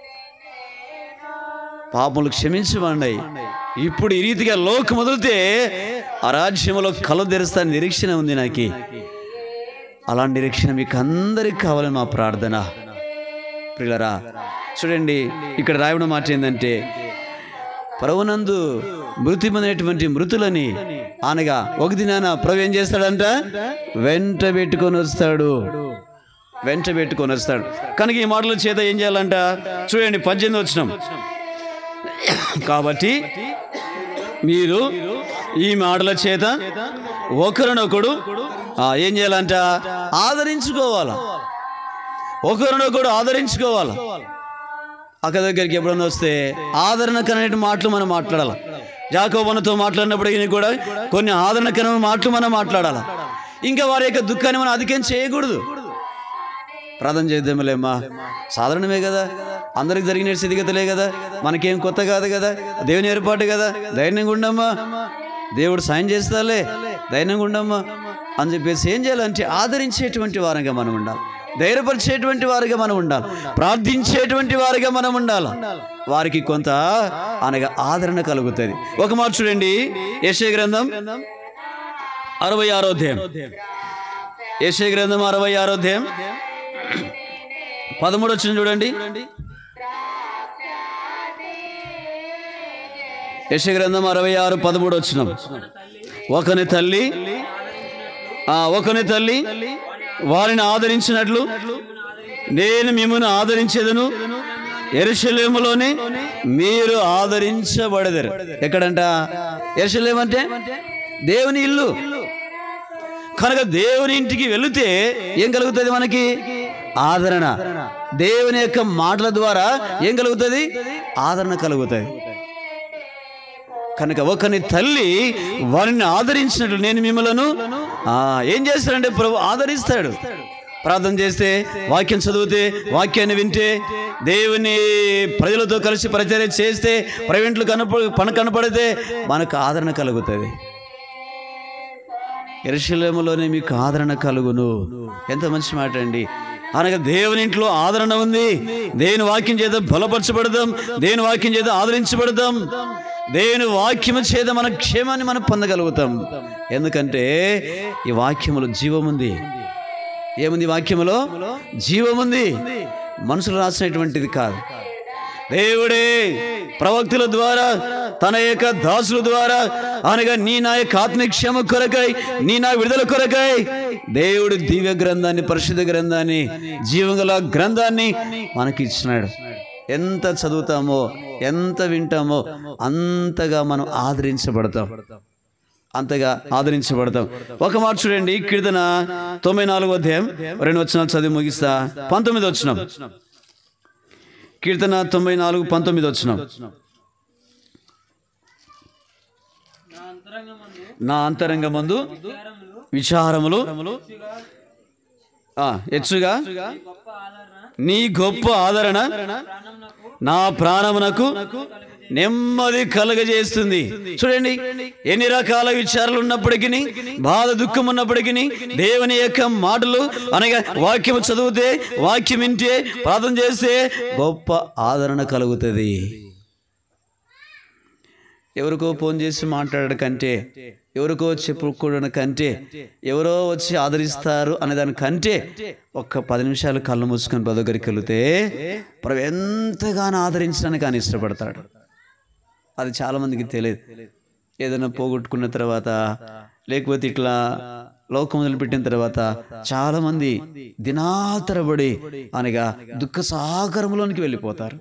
పాపములు క్షమించమండి ఇప్పుడు ఈ రీతిగా లోకం మొదలితే ఆ రాజ్యంలో కలు తెరుస్తాను నిరీక్షణ ఉంది నాకు అలాంటి నిరీక్షణ మీకు అందరికి కావాలని మా ప్రార్థన ప్రియులరా చూడండి ఇక్కడ రాయడం మాట ఏంటంటే పరవనందు మృతి పొందినటువంటి మృతులని అనగా ఒక దినాన ప్రభు ఏం చేస్తాడంట వెంట పెట్టుకొని వస్తాడు వెంట పెట్టుకొని వస్తాడు కనుక ఈ మాటల చేత ఏం చేయాలంట చూడండి పద్దెనిమిది వచ్చినాం కాబట్టి మీరు ఈ మాటల చేత ఒకరినొకడు ఆ, ఏం చేయాలంట ఆదరించుకోవాలా ఒకరినొకడు ఆదరించుకోవాలా అక్క దగ్గరికి ఎప్పుడన్నా వస్తే ఆదరణకరమైన మాటలు మనం మాట్లాడాలి జాకోబనతో మాట్లాడినప్పుడు కూడా కొన్ని ఆదరణకరమైన మాటలు మనం మాట్లాడాలి ఇంకా వారి యొక్క దుఃఖాన్ని మనం అధికం చేయకూడదు ప్రార్థన చేద్దాంలేమ్మా సాధారణమే కదా అందరికి జరిగిన స్థితిగతులే కదా మనకేం కొత్త కాదు కదా దేవుని ఏర్పాటు కదా ధైర్యంగా ఉండమ్మా దేవుడు సాయం చేస్తాలే ధైర్యంగా ఉండమ్మా అని చెప్పేసి ఏం చేయాలంటే ఆదరించేటువంటి వారంగా మనం ఉండాలి ధైర్యపరిచేటువంటి వారిగా మనం ఉండాలి ప్రార్థించేటువంటి వారిగా మనం ఉండాలి వారికి కొంత అనగా ఆదరణ కలుగుతుంది ఒక మాట చూడండి యశయ గ్రంథం అరవై ఆరోధ్యాయం యశయ గ్రంథం అరవై ఆరోధ్యాయం పదమూడు వచ్చిన చూడండి యశ గ్రంథం అరవై ఆరు పదమూడు వచ్చిన ఒకని తల్లి ఆ ఒకని తల్లి వారిని ఆదరించినట్లు నేను మిమ్మల్ని ఆదరించేదను ఎరుషలేములోనే మీరు ఆదరించబడదరు ఎక్కడంట ఎరుషలేం అంటే దేవుని ఇల్లు కనుక దేవుని ఇంటికి వెళితే ఏం కలుగుతుంది మనకి ఆదరణ దేవుని యొక్క మాటల ద్వారా ఏం కలుగుతుంది ఆదరణ కలుగుతుంది కనుక ఒకని తల్లి వారిని ఆదరించినట్లు నేను మిమ్మలను ఆ, ఏం చేస్తాడంటే ప్రభు ఆదరిస్తాడు ప్రార్థన చేస్తే వాక్యం చదివితే వాక్యాన్ని వింటే దేవుని ప్రజలతో కలిసి పరిచర్య చేస్తే ప్రైవేట్లు కనప పని కనపడితే మనకు ఆదరణ కలుగుతుంది ఎరుశలేములోనే మీకు ఆదరణ కలుగును ఎంత మంచి మాట అండి అనగా దేవుని ఇంట్లో ఆదరణ ఉంది దేవుని వాక్యం చేత బలపరచబడదాం దేవుని వాక్యం చేత ఆదరించబడదాం దేవుని వాక్యము చేత మన క్షేమాన్ని మనం పొందగలుగుతాం ఎందుకంటే ఈ వాక్యములో జీవముంది ఏముంది ఈ వాక్యములో జీవముంది మనుషులు రాసినటువంటిది కాదు దేవుడే ప్రవక్తుల ద్వారా తన యొక్క దాసుల ద్వారా అనగా నీ నా యొక్క ఆత్మక్షేమ కొరకై నీ నా విడుదల కొరకై దేవుడు దివ్య గ్రంథాన్ని పరిశుద్ధ గ్రంథాన్ని జీవగల గ్రంథాన్ని మనకి ఇచ్చినాడు ఎంత చదువుతామో ఎంత వింటామో అంతగా మనం ఆదరించబడతాం అంతగా ఆదరించబడతాం ఒక మాట చూడండి కీర్తన తొంభై నాలుగు అధ్యాయం రెండు వచనాలు చదివి ముగిస్తా పంతొమ్మిది వచ్చినాం కీర్తన తొంభై నాలుగు పంతొమ్మిది వచ్చినాం నా అంతరంగమందు విచారములు ఆ, హెచ్చుగా నీ గొప్ప ఆదరణ నా ప్రాణమునకు నెమ్మది కలగజేస్తుంది చూడండి ఎన్ని రకాల విచారాలు ఉన్నప్పటికీ బాధ దుఃఖం ఉన్నప్పటికీ దేవుని యొక్క మాటలు అనగా వాక్యం చదివితే వాక్యం వింటే ప్రార్థన చేస్తే గొప్ప ఆదరణ కలుగుతుంది ఎవరికో ఫోన్ చేసి మాట్లాడడం కంటే ఎవరికో చెప్పుకోవడం కంటే ఎవరో వచ్చి ఆదరిస్తారు అనే దానికంటే ఒక్క పది నిమిషాలు కళ్ళు మూసుకొని ప్రభు దగ్గరికి వెళితే ప్రభు ఎంతగానో ఆదరించడానికి ఆయన ఇష్టపడతాడు అది చాలామందికి తెలియదు ఏదైనా పోగొట్టుకున్న తర్వాత లేకపోతే ఇట్లా లోకం వదిలిపెట్టిన తర్వాత చాలామంది దినాతరబడి అనగా దుఃఖ సాగరంలోనికి వెళ్ళిపోతారు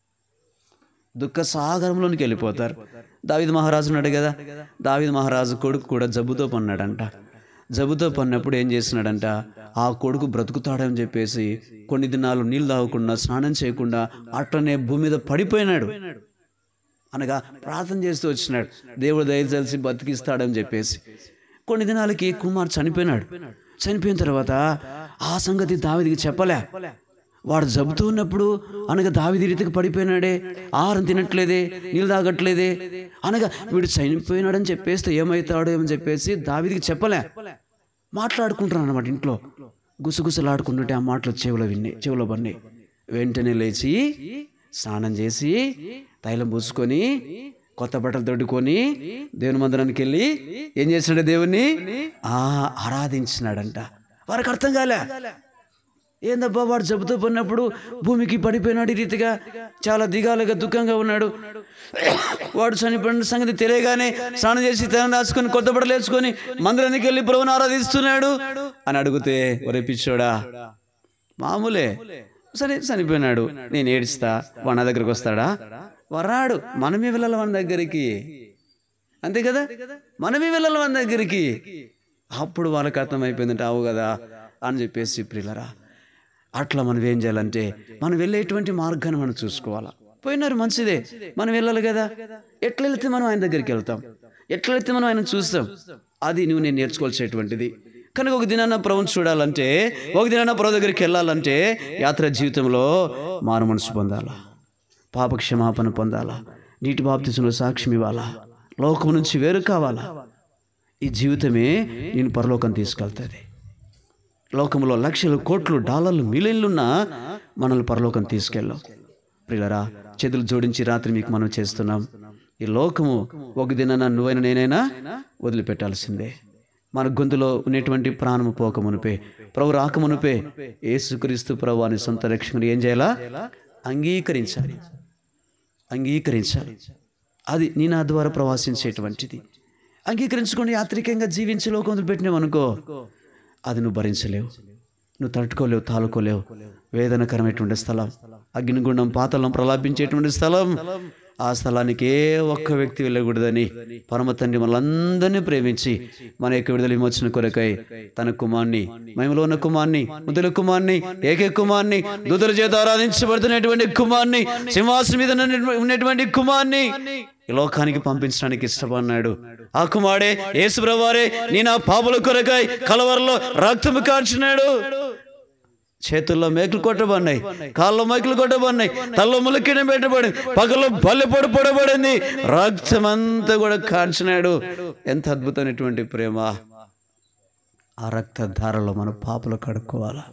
దుఃఖ సాగరంలోనికి వెళ్ళిపోతారు దావిద్ మహారాజు ఉన్నాడు కదా దావిద్ మహారాజు కొడుకు కూడా జబ్బుతో పన్నాడంట జబ్బుతో పన్నప్పుడు ఏం చేసినాడంట ఆ కొడుకు బ్రతుకుతాడని చెప్పేసి కొన్ని దినాలు నీళ్ళు తాగకుండా స్నానం చేయకుండా అట్లనే భూమి మీద పడిపోయినాడు అనగా ప్రార్థన చేస్తూ వచ్చినాడు దేవుడు దయచేసి బతికిస్తాడని చెప్పేసి కొన్ని దినాలకి కుమార్ చనిపోయినాడు చనిపోయిన తర్వాత ఆ సంగతి దావిదికి చెప్పలే వాడు జబ్బుతూ ఉన్నప్పుడు అనగా దావిది రీతికి పడిపోయినాడే ఆహారం తినట్లేదే నీళ్ళు తాగట్లేదే అనగా వీడు చనిపోయినాడని చెప్పేస్తే ఏమవుతాడో ఏమని చెప్పేసి దావిదికి చెప్పలే మాట్లాడుకుంటున్నాను అనమాట ఇంట్లో గుసగుసలాడుకుంటుంటే ఆ మాటలు చెవులో విన్నాయి చెవులో పన్నాయి వెంటనే లేచి స్నానం చేసి తైలం పూసుకొని కొత్త బట్టలు తొడుకొని దేవుని మందిరానికి వెళ్ళి ఏం చేసినాడు దేవుణ్ణి ఆ ఆరాధించినాడంట వారికి అర్థం కాలే ఏందబ్బా వాడు జబ్బుతో పడినప్పుడు భూమికి పడిపోయినాడు ఈ రీతిగా చాలా దిగాలుగా దుఃఖంగా ఉన్నాడు వాడు చనిపోయిన సంగతి తెలియగానే స్నానం చేసి తేన దాచుకొని కొత్త బట్టలు వేసుకొని మందిరానికి వెళ్ళి ప్రభుని ఆరాధిస్తున్నాడు అని అడిగితే ఒరే పిచ్చోడా మామూలే సరే చనిపోయినాడు నేను ఏడుస్తా వాడు నా దగ్గరికి వస్తాడా వరాడు మనమే వెళ్ళాలి వాని దగ్గరికి అంతే కదా మనమే వెళ్ళాలి వాని దగ్గరికి అప్పుడు వాళ్ళకి అర్థమైపోయిందంటే అవు కదా అని చెప్పేసి ప్రియులరా అట్లా మనం ఏం చేయాలంటే మనం వెళ్ళేటువంటి మార్గాన్ని మనం చూసుకోవాలా పోయినారు మంచిదే మనం వెళ్ళాలి కదా ఎట్లా వెళ్తే మనం ఆయన దగ్గరికి వెళ్తాం ఎట్లా వెళ్తే మనం ఆయన చూస్తాం అది నువ్వు నేను నేర్చుకోవాల్సినటువంటిది కనుక ఒక దినాన్న ప్రభుని చూడాలంటే ఒక దినాన్న ప్రభు దగ్గరికి వెళ్ళాలంటే యాత్ర జీవితంలో మారు మనసు పొందాలా పాప క్షమాపణ పొందాలా నీటి బాప్తిసంలో సాక్ష్యం ఇవ్వాలా లోకం నుంచి వేరు కావాలా ఈ జీవితమే నేను పరలోకం తీసుకెళ్తుంది లోకంలో లక్షలు కోట్లు డాలర్లు మిలియన్లున్నా మనల్ని పరలోకం తీసుకెళ్ళాం ప్రియులరా చేతులు జోడించి రాత్రి మీకు మనం చేస్తున్నాం ఈ లోకము ఒక దినాన నువ్వైనా నేనైనా వదిలిపెట్టాల్సిందే మన గొంతులో ఉన్నటువంటి ప్రాణము పోక మునిపే ప్రభు రాక మునిపే యేసుక్రీస్తు ప్రభు అని సొంత రక్షకుని ఏం చేయాలా అంగీకరించాలి అంగీకరించాలి అది నీ నా ద్వారా ప్రవాసించేటువంటిది అంగీకరించుకొని యాత్రికంగా జీవించి లోకం వదిలిపెట్టినావనుకో అది నువ్వు భరించలేవు నువ్వు తట్టుకోలేవు తాలుకోలేవు వేదనకరమైనటువంటి స్థలం అగ్నిగుండం పాతలం ప్రలాపించేటువంటి స్థలం ఆ స్థలానికి ఏ ఒక్క వ్యక్తి వెళ్ళకూడదని పరమ తండ్రి మనలందరినీ ప్రేమించి మన యొక్క విడుదల విమోచన కొరకై తన కుమార్ని మహిమలో ఉన్న కుమార్ని ముద్దుల కుమార్ని ఏకే కుమార్ని దూతల చేత ఆరాధించబడుతున్నటువంటి కుమార్ని సింహాసనం మీద ఉన్న- ఉన్నటువంటి కుమార్ని ఈ లోకానికి పంపించడానికి ఇష్టపడినాడు ఆ కుమారుడే యేసుప్రభువారే నీ నా పాపల కొరకై కలవరలో రక్తము కాల్చినాడు చేతుల్లో మేకులు కొట్టబడినాయి కాళ్ళలో మేకులు కొట్టబడినాయి తల్లో ములకిన పెట్టబడి పగలో బల్లె పొడి పొడబడింది రక్తం అంతా కూడా కాల్చినాడు ఎంత అద్భుతమైనటువంటి ప్రేమ ఆ రక్తధారలో మన పాపలు కడుక్కోవాలా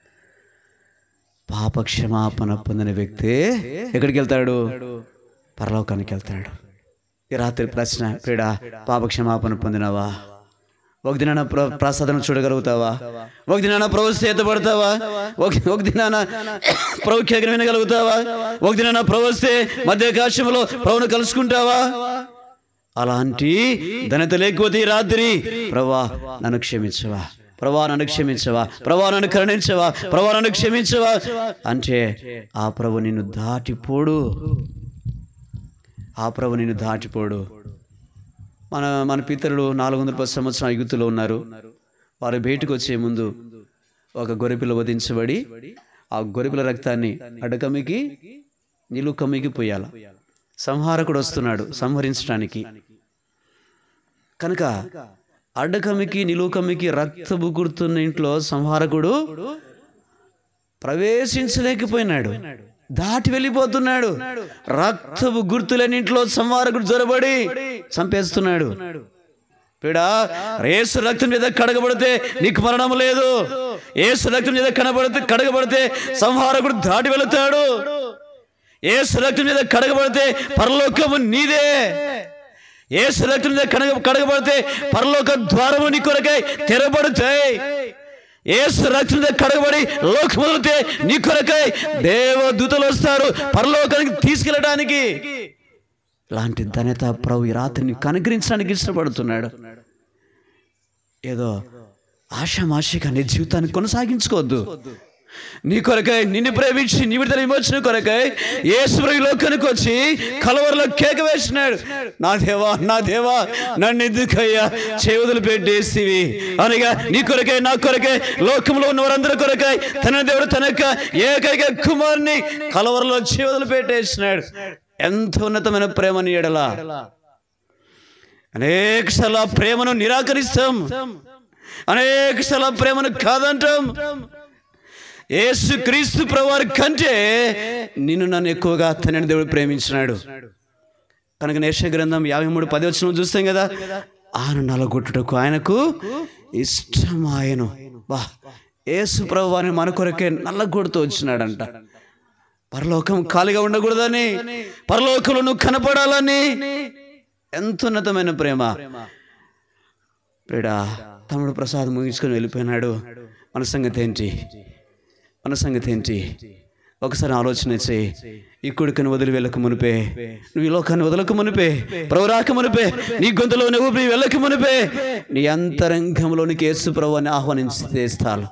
పాప క్షమాపణ పొందిన వ్యక్తి ఎక్కడికి వెళ్తాడు పరలోకానికి వెళ్తాడు ఈ రాత్రి ప్రశ్న ప్రిడా పాప క్షమాపణ పొందినావా ఒక దినాన ప్ర ప్రసాదం చూడగలుగుతావా ఒక దినాన ప్రవస్తే ఎత్తపడతావా ఒక ఒక దినాన ప్రౌఖ్యాగ్రం వినగలుగుతావా ఒక దినాన ప్రవస్తే మధ్య కాశ్యంలో ప్రభును కలుసుకుంటావా అలాంటి ధనత లేకపోతే ఈ రాత్రి ప్రభా నన్ను క్షమించవా ప్రభా నన్ను క్షమించవా ప్రభా నన్ను కరుణించవా ప్రభా నన్ను క్షమించవా అంటే ఆ ప్రభు నిన్ను దాటిపోడు ఆ ప్రభు నిన్ను దాటిపోడు మన మన పితరులు నాలుగు వందల పది సంవత్సరం ఐగుతులో ఉన్నారు వారు బయటకు వచ్చే ముందు ఒక గొర్రెపిల్ల వధించబడి ఆ గొర్రెపిల్ల రక్తాన్ని అడకమ్మికి నిలుకమ్మికి పోయాల సంహారకుడు వస్తున్నాడు సంహరించడానికి కనుక అడ్డకమ్మికి నిలుకమ్మికి రక్తపు గుర్తున్న ఇంట్లో సంహారకుడు ప్రవేశించలేకపోయినాడు దాటి వెళ్ళిపోతున్నాడు రక్తపు గుర్తులని ఇంట్లో సంహారకుడు జొరబడి చంపేస్తున్నాడు పీడా ఏసు రక్తం మీద కడగబడితే నీకు మరణం లేదు ఏసు రక్తం మీద కనబడితే కడగబడితే సంహారకుడు దాటి వెళుతాడు ఏసు రక్తం మీద కడగబడితే పరలోకము నీదే ఏసు రక్తంతో కడగ కడగబడితే పరలోక ద్వారము నీ కొరకై తెరబడుతాయి ఏసు రక్తంతో కడగబడి లోకములతే నీ కొరకై దేవదూతలు వస్తారు పరలోకానికి తీసుకెళ్ళడానికి ఇలాంటి ధన్యత ప్రభు ఈ రాత్రి నీకు అనుగ్రహించడానికి ఇష్టపడుతున్నాడు ఏదో ఆషామాషిగా నీ జీవితాన్ని కొనసాగించుకోవద్దు నీ కొరకై నిన్ను ప్రేమించి నీ విడుదల విమోచన కొరకై యేసుప్రభు ఈ లోకానికి వచ్చి కలవరలో కేక వేసినాడు నా దేవా నా దేవా నన్ను ఎందుకయ్యా చేవుదలు పెట్టేసివి అనగా నీ కొరకై నా కొరకై లోకంలో ఉన్న వారందరి కొరకై తన దేవుడు తన యొక్క ఏకైక కుమారుని కలవరలో చేవుదలు పెట్టేసినాడు ఎంత ఉన్నతమైన ప్రేమని ఎడలా అనేక సార్లు ఆ ప్రేమను నిరాకరిస్తాం అనేక సార్లు ఆ ప్రేమను కాదంటాం యేసు క్రీస్తు ప్రవారి కంటే నిన్ను నన్ను ఎక్కువగా తండ్రి దేవుడు ప్రేమించినాడు కనుక నేష గ్రంథం యాభై మూడు పది వచ్చిన చూస్తాం కదా ఆయన నలగొట్టుటకు ఆయనకు ఇష్టమాయను బా యేసు ప్రభు అని మన కొరకే నల్లగొడుతూ వచ్చినాడంట పరలోకం ఖాళీగా ఉండకూడదని పరలోకంలో నువ్వు కనపడాలని ఎంత ఉన్నతమైన ప్రేమ ప్రేడా తమ్ముడు ప్రసాద్ ముగించుకొని వెళ్ళిపోయినాడు మన సంగతి ఏంటి మన సంగతి ఏంటి ఒకసారి ఆలోచన చేయి ఈ కొడుకుని వదిలి వెళ్ళక మునిపే నువ్వు ఈ లోకాన్ని వదలక మునిపే ప్రవరాక మునిపే నీ గొంతులో నువ్వు నీ వెళ్ళక మునిపే నీ అంతరంగంలోనికి యేసు ప్రభు అని ఆహ్వానించి చాలు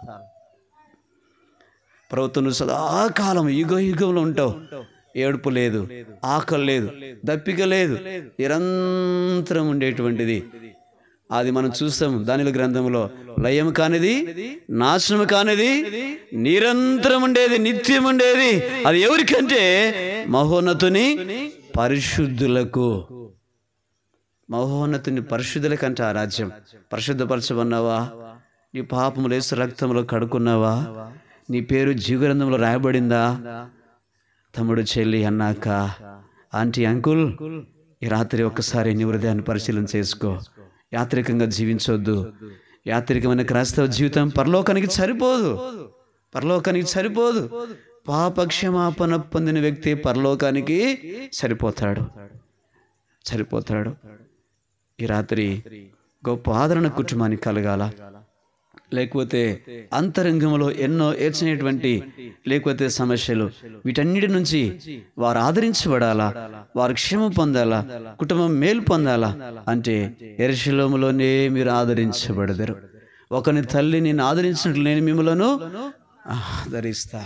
ప్రభుత్వం నువ్వు సదాకాలం యుగ యుగంలో ఉంటావు ఏడుపు లేదు ఆకలి లేదు దప్పిక లేదు నిరంతరం ఉండేటువంటిది అది మనం చూస్తాం దానిలో గ్రంథంలో లయం కానిది నాశనం కానిది నిరంతరం ఉండేది నిత్యం ఉండేది అది ఎవరికంటే మహోన్నతుని పరిశుద్ధులకు మహోన్నతుని పరిశుద్ధులకంటే ఆ రాజ్యం పరిశుద్ధపరచబన్నావా నీ పాపములు వేసు రక్తంలో కడుక్కున్నావా నీ పేరు జీవగ్రంథంలో రాయబడిందా తమ్ముడు చెల్లి అన్నాక ఆంటీ అంకుల్ ఈ రాత్రి ఒక్కసారి నీ హృదయాన్ని పరిశీలన చేసుకో యాత్రికంగా జీవించొద్దు యాత్రికమైన క్రైస్తవ జీవితం పరలోకానికి సరిపోదు పరలోకానికి సరిపోదు పాప క్షమాపణ పొందిన వ్యక్తి పరలోకానికి సరిపోతాడు సరిపోతాడు ఈ రాత్రి గొప్ప ఆదరణ కుటుంబానికి కలగాల లేకపోతే అంతరంగంలో ఎన్నో ఏర్చినటువంటి లేకపోతే సమస్యలు వీటన్నిటి నుంచి వారు ఆదరించబడాలా వారు క్షేమ పొందాలా కుటుంబం మేలు పొందాలా అంటే ఎరుశలోములోనే మీరు ఆదరించబడదరు ఒకని తల్లి నేను ఆదరించినట్లు నేను మిమ్మలను ఆదరిస్తా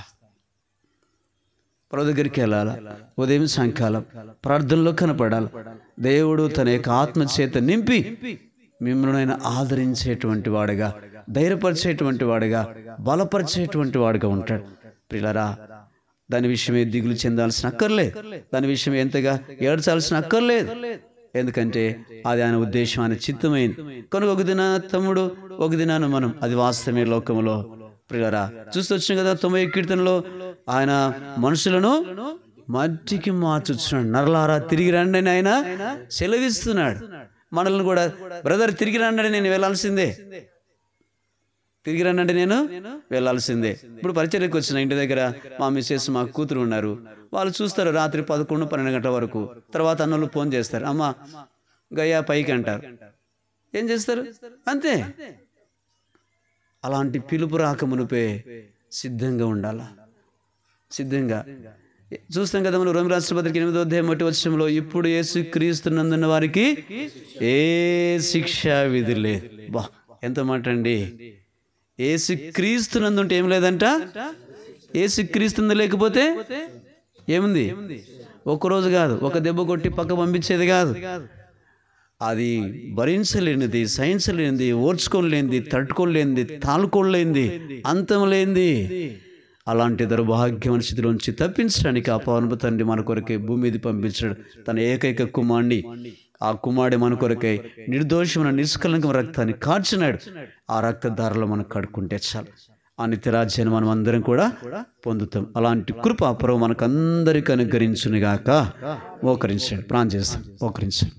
ప్రభు దగ్గరికి వెళ్ళాలా ఉదయం సాయంకాలం ప్రార్థనలో కనపడాలి దేవుడు తన యొక్క ఆత్మ చేత నింపి మిమ్మల్ని ఆయన ఆదరించేటువంటి వాడుగా ధైర్యపరిచేటువంటి వాడుగా బలపరిచేటువంటి వాడుగా ఉంటాడు ప్రిలరా దాని విషయమే దిగులు చెందాల్సిన అక్కర్లేదు దాని విషయం ఎంతగా ఏడ్చాల్సిన అక్కర్లేదు ఎందుకంటే అది ఆయన ఉద్దేశం ఆయన చిత్తమైంది కనుక ఒక దిన తమ్ముడు ఒక దినాన మనం అది వాస్తవమే లోకంలో ప్రియులరా చూస్తూ వచ్చిన కదా తొంభై కీర్తనలో ఆయన మనుషులను మట్టికి మార్చుచున్నాడు నరలారా తిరిగి రండి అని ఆయన సెలవిస్తున్నాడు మనల్ని కూడా బ్రదర్ తిరిగి రండి అని నేను వెళ్ళాల్సిందే తిరిగి రండి అంటే నేను వెళ్ళాల్సిందే ఇప్పుడు పరిచర్యకు వచ్చిన ఇంటి దగ్గర మా మిస్సెస్ మా కూతురు ఉన్నారు వాళ్ళు చూస్తారు రాత్రి పదకొండు పన్నెండు గంటల వరకు తర్వాత అన్నోళ్ళు ఫోన్ చేస్తారు అమ్మ గయ్యా పైకి అంటారు ఏం చేస్తారు అంతే అలాంటి పిలుపు రాక మునిపే సిద్ధంగా ఉండాలా సిద్ధంగా చూస్తాం కదా మనం రోమి రాష్ట్రపతికి ఎనిమిదో అధ్యాయం మొట్టి వచ్చంలో ఇప్పుడు యేసు క్రీస్తున్నందున్న వారికి ఏ శిక్షా విధి లేదు బా ఎంత మాట అండి ఏసు క్రీస్తునందుంటే ఏం లేదంట ఏసు క్రీస్తుంది లేకపోతే ఏముంది ఒక రోజు కాదు ఒక దెబ్బ కొట్టి పక్క పంపించేది కాదు అది భరించలేనిది సహించలేనిది ఓర్చుకోలేనిది తట్టుకోలేనిది తాళుకోలేనిది అంతం లేనిది అలాంటి దౌర్భాగ్యమైన స్థితిలోంచి తప్పించడానికి ఆ పవనపు తండ్రి మన కొరకే భూమి మీద పంపించాడు తన ఏకైక కుమారుని ఆ కుమారుడు మన కొరకై నిర్దోషమైన నిష్కలంకం రక్తాన్ని కార్చినాడు ఆ రక్తధారలో మనం కడుక్కుంటే చాలు ఆ నిత్యరాజ్యాన్ని మనం అందరం కూడా పొందుతాం అలాంటి కృప ప్రభు మనకు అందరికీ అనుగ్రహించునుగాక మోకరించండి ప్రాణం చేస్తాం మోకరించండి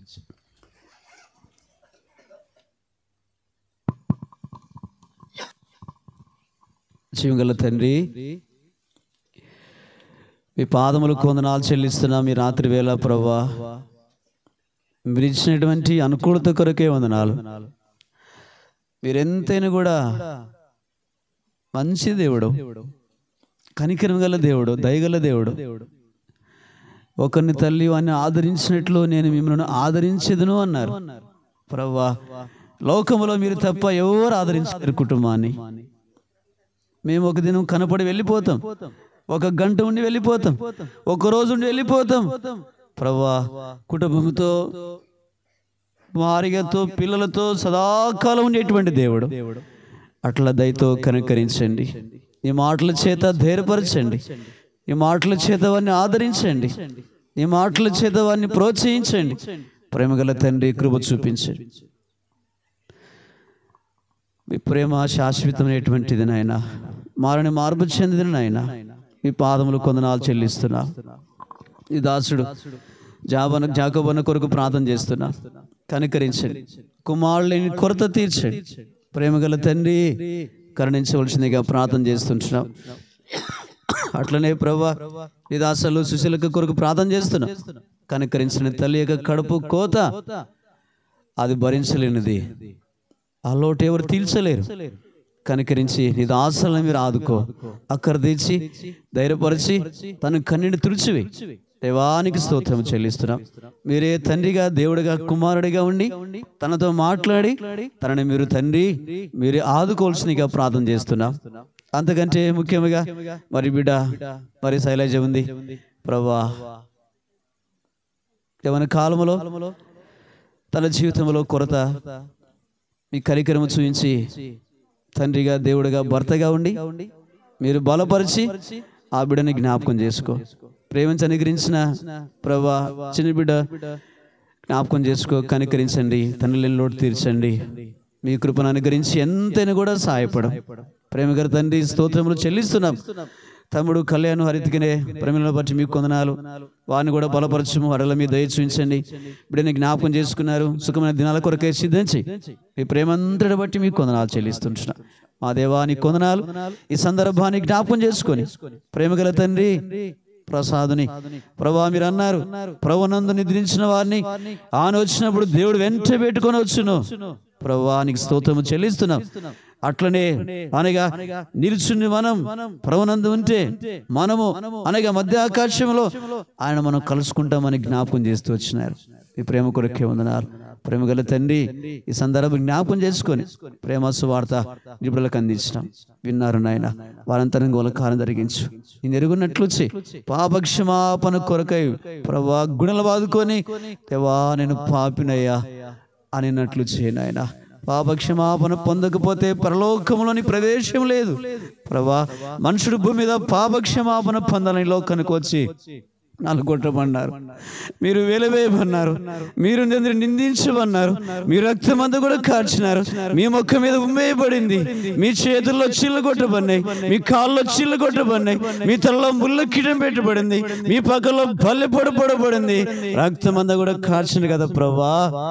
జీవగల తండ్రి మీ పాదములకు వందనాలు చెల్లిస్తున్నా మీ రాత్రి వేళ ప్రభా మీరు ఇచ్చినటువంటి అనుకూలత కొరకే వందనాలు మీరెంతైనా కూడా మంచి దేవుడు కనికరం గల దేవుడు దయగల దేవుడు ఒకరిని తల్లి వాడిని ఆదరించినట్లు నేను మిమ్మల్ని ఆదరించదును అన్నారు ప్రవ్వా లోకములో మీరు తప్ప ఎవరు ఆదరించారు కుటుంబాన్ని మేము ఒక దినం కనపడి వెళ్ళిపోతాం ఒక గంట ఉండి వెళ్ళిపోతాం ఒక రోజు ఉండి వెళ్ళిపోతాం ప్రవ్వా కుటుంబంతో భార్యతో పిల్లలతో సదాకాలం ఉండేటువంటి దేవుడు అట్లా దయతో కనుకరించండి ఈ మాటల చేత ధైర్యపరచండి ఈ మాటల చేత వారిని ఆదరించండి ఈ మాటల చేత వారిని ప్రోత్సహించండి ప్రేమగల తండ్రి కృప చూపించండి మీ ప్రేమ శాశ్వతమైనటువంటిది నాయన మారని మార్పు చెందిన నాయన మీ పాదములు కొందనాలు చెల్లిస్తున్నా ఈ దాసుడు జాబన జాకబన కొరకు ప్రార్థన చేస్తున్నా కనికరించండి కుమారులేని కొరత తీర్చండి ప్రేమగల తండ్రి కరుణించవలసిందిగా ప్రార్థన చేస్తుంటున్నాం అట్లనే ప్రభా ఈ దాసలు సుశీలక కొరకు ప్రార్థన చేస్తున్నా కనికరించిన తల్లి యొక్క కడుపు కోత అది భరించలేనిది ఆ లోటు ఎవరు తీర్చలేరు కనికరించి నీ దాసలను మీరు ఆదుకో అక్కర తీర్చి ధైర్యపరిచి తన కన్నీని తుడిచివి దేవానికి స్తోత్రం చెల్లిస్తున్నాం మీరే తండ్రిగా దేవుడిగా కుమారుడిగా ఉండి తనతో మాట్లాడి తనని మీరు తండ్రి మీరే ఆదుకోవాల్సిందిగా ప్రార్థన చేస్తున్నాం అంతకంటే ముఖ్యంగా మరి బిడ్డ మరి శైలజ ఉంది ప్రభా యవన కాలములో తన జీవితంలో కొరత మీ కరికరము చూపించి తండ్రిగా దేవుడిగా భర్తగా ఉండి మీరు బలపరిచి ఆ బిడ్డని జ్ఞాపకం చేసుకో ప్రేమించి అనుగ్రహించిన ప్రభా చిన్న బిడ్డ జ్ఞాపకం చేసుకో కనికరించండి తండ్రి లోటు తీర్చండి మీ కృపను అనుగ్రహించి ఎంతైనా కూడా సహాయపడం ప్రేమగారి తండ్రి స్తోత్రములు చెల్లిస్తున్నాం తమ్ముడు కళ్యాణ్ హరితికినే ప్రేమలను బట్టి మీకు కొందనాలు వారిని కూడా బలపరచము వరల మీ దయ చూపించండి బిడ్డని జ్ఞాపకం చేసుకున్నారు సుఖమైన దినాల కొరకే సిద్ధించి మీ ప్రేమంతటి బట్టి మీకు కొందనాలు చెల్లిస్తుంటున్నా మా దేవానికి కొందనాలు ఈ సందర్భాన్ని జ్ఞాపకం చేసుకొని ప్రేమగల తండ్రి ప్రసాదుని ప్రభా మీరు అన్నారు ప్రభునందు నిద్రించిన వారిని ఆన వచ్చినప్పుడు దేవుడు వెంట పెట్టుకొని వచ్చును ప్రభానికి స్తోత్రము చెల్లిస్తున్నాం అట్లనే అనగా నిలుచుని మనం ప్రభునందు ఉంటే మనము అనగా మధ్య ఆకాశంలో ఆయన మనం కలుసుకుంటామని జ్ఞాపకం చేస్తూ వచ్చినారు ఈ ప్రేమ కొరకే వందనాలు ప్రేమ గల తండ్రి ఈ సందర్భం జ్ఞాపకం చేసుకొని ప్రేమ సువార్త నిపుణులకు అందించినాం విన్నారు నాయన వారంతరంగా వాళ్ళ కాలం జరిగించు నేను ఎరుగున్నట్లు చే పాపక్షమాపణ కొరకై ప్రభా గుణలు బాదుకొని దేవా నేను పాపినయ్యా అనినట్లు చేయనాయన పాపక్షమాపణ పొందకపోతే పరలోకంలోని ప్రవేశం లేదు ప్రభా మనుషుడు భూమి మీద పాపక్షమాపణ పొందాలని లోకానికి వచ్చి నలుగొట్టమన్నారు మీరు వెలవేయమన్నారు మీరు నింద నిందించమన్నారు మీ రక్తం అంతా కూడా కార్చినారు మీ మొక్క మీద ఉమ్మేయబడింది మీ చేతుల్లో చిల్లు కొట్టబడినాయి మీ కాళ్ళలో చిల్లు కొట్టబడినాయి మీ తలలో ముళ్ళ కిటం పెట్టబడింది మీ పక్కలో పల్లె పొడి పొడబడింది రక్తం అంతా కూడా కార్చింది కదా ప్రభా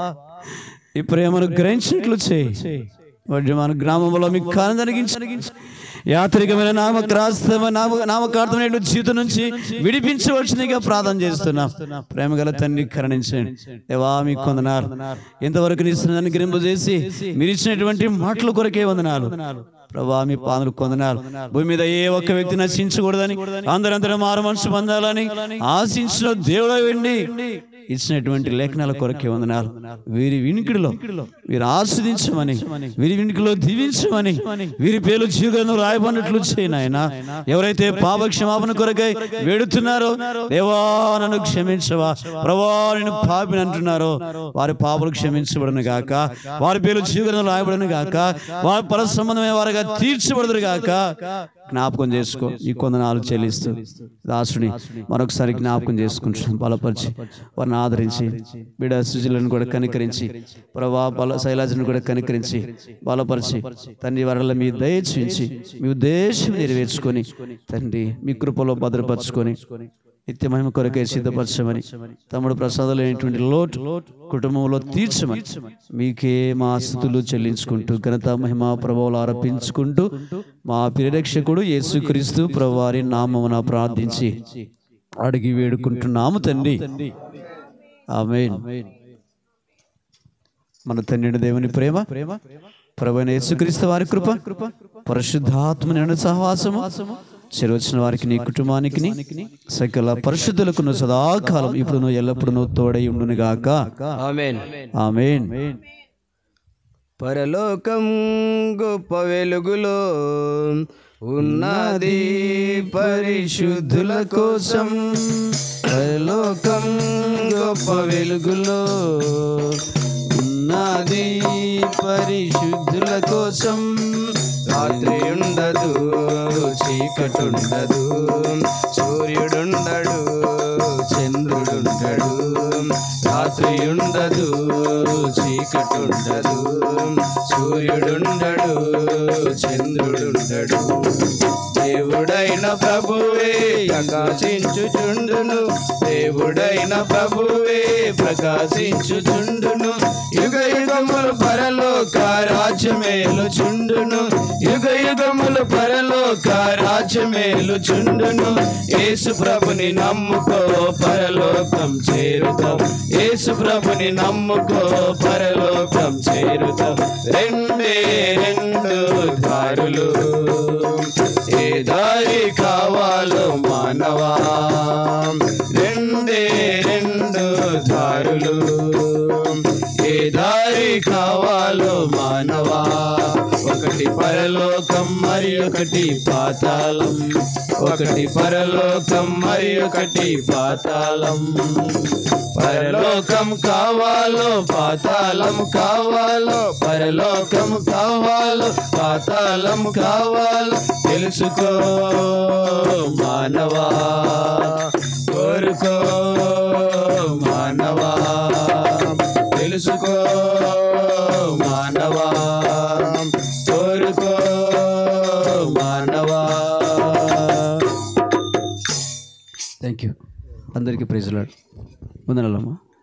ఈ ప్రేమను గ్రహించినట్లు చేయి మన గ్రామంలో మీకు కాలం జరిగించి యాత్రికమైన నామక్రాస్తమ నామ నామకార్థమైన జీవితం నుంచి విడిపించవలసిందిగా ప్రార్థన చేస్తున్నాం ప్రేమ గల తండ్రి కరుణించండి దేవా మీకు కొందనాలు ఇంతవరకు నీ స్నేహాన్ని గ్రింపజేసి మీరు ఇచ్చినటువంటి మాటల కొరకే వందనాలు ప్రభా మీ పాదులు కొందనాలు భూమి మీద ఏ ఒక్క వ్యక్తి నశించకూడదని అందరందరూ మారు మనసు పొందాలని ఆశించిన దేవుడు వెండి ఇచ్చినటువంటి లేఖనాల కొరకే వందనాలు వీరి వినికిడిలో వీరు ఆస్వాదించమని వీరి వినికిలో దీవించమని వీరి పేర్లు జీవితంలో రాయబడినట్లు చేయనాయన ఎవరైతే పాప క్షమాపణ కొరకై వేడుతున్నారో దేవా నన్ను క్షమించవా ప్రభా నేను పాపిని అంటున్నారో వారి పాపలు క్షమించబడను గాక వారి పేర్లు జీవితంలో రాయబడను గాక వారి పర సంబంధమైన వారిగా తీర్చబడదురు గాక జ్ఞాపకం చేసుకో ఈ కొందనాలు చెల్లిస్తూ దాసుని మరొకసారి జ్ఞాపకం చేసుకుంటున్నాం బలపరిచి వారిని ఆదరించి బిడ సుజులను కూడా కనికరించి ప్రభా బల శైలాజను కూడా కనికరించి బలపరిచి తండ్రి వరల మీ దయ చూపించి మీ ఉద్దేశం నెరవేర్చుకొని తండ్రి మీ కృపలో భద్రపరచుకొని నిత్య మహిమ కొరకే సిద్ధపరచమని తమ్ముడు ప్రసాదాలైనటువంటి లోటు కుటుంబంలో తీర్చమని మీకే మా స్థుతులు చెల్లించుకుంటూ ఘనత మహిమ ప్రభావాలు ఆరోపించుకుంటూ మా ప్రియరక్షకుడు యేసుక్రీస్తు ప్రభువారి నామమున ప్రార్థించి అడిగి వేడుకుంటున్నాము తండ్రి ఆమేన్ మన తండ్రి దేవుని ప్రేమ ప్రేమ ప్రభైన యేసుక్రీస్తు వారి కృప పరిశుద్ధాత్మని అను సహవాసము చెరవచ్చిన వారికి నీ కుటుంబానికి సకల పరిశుద్ధులకు నువ్వు సదాకాలం ఇప్పుడు నువ్వు ఎల్లప్పుడు నువ్వు తోడై ఉండును గాక ఆమెన్ ఆమెన్ పరలోకం గొప్ప వెలుగులో ఉన్నది పరిశుద్ధుల కోసం పరలోకం గొప్ప వెలుగులో ఉన్నది పరిశుద్ధుల కోసం రాత్రి ఉండదు చీకటుండదు సూర్యుడుండడు చంద్రుడుండడు రాత్రి ఉండదు చీకటుండదు సూర్యుడుండడు చంద్రుడుండడు దేవుడైన ప్రభువే ప్రకాశించుచుండును దేవుడైన ప్రభువే ప్రకాశించుచుండును యుగ యుగములు పరలోక రాజ్యమేలు చుండును యుగ యుగములు పరలోక రాజ్యమేలు చుండును యేసు ప్రభుని నమ్ముకో పరలోకం చేరుతాం యేసు ప్రభుని నమ్ముకో పరలోకం చేరుతాం రెండే రెండు దారులు ఏ దారి కావాలో మానవా రెండే రెండు దారులు ఏ దారి కావాలో మానవా ఒకటి పరలోకం మరి ఒకటి పాతాళం ఒకటి పరలోకం మరి ఒకటి పాతాళం పరలోకం కావాలో పాతాళం కావాలో పరలోకం కావాలో పాతాళం కావాలో తెలుసుకో మానవా కోరుకో మానవా తెలుసుకో మానవా కోరుకో మానవా థ్యాంక్ యూ అందరికీ ప్రైజ్లాడు వందనాలమ్మా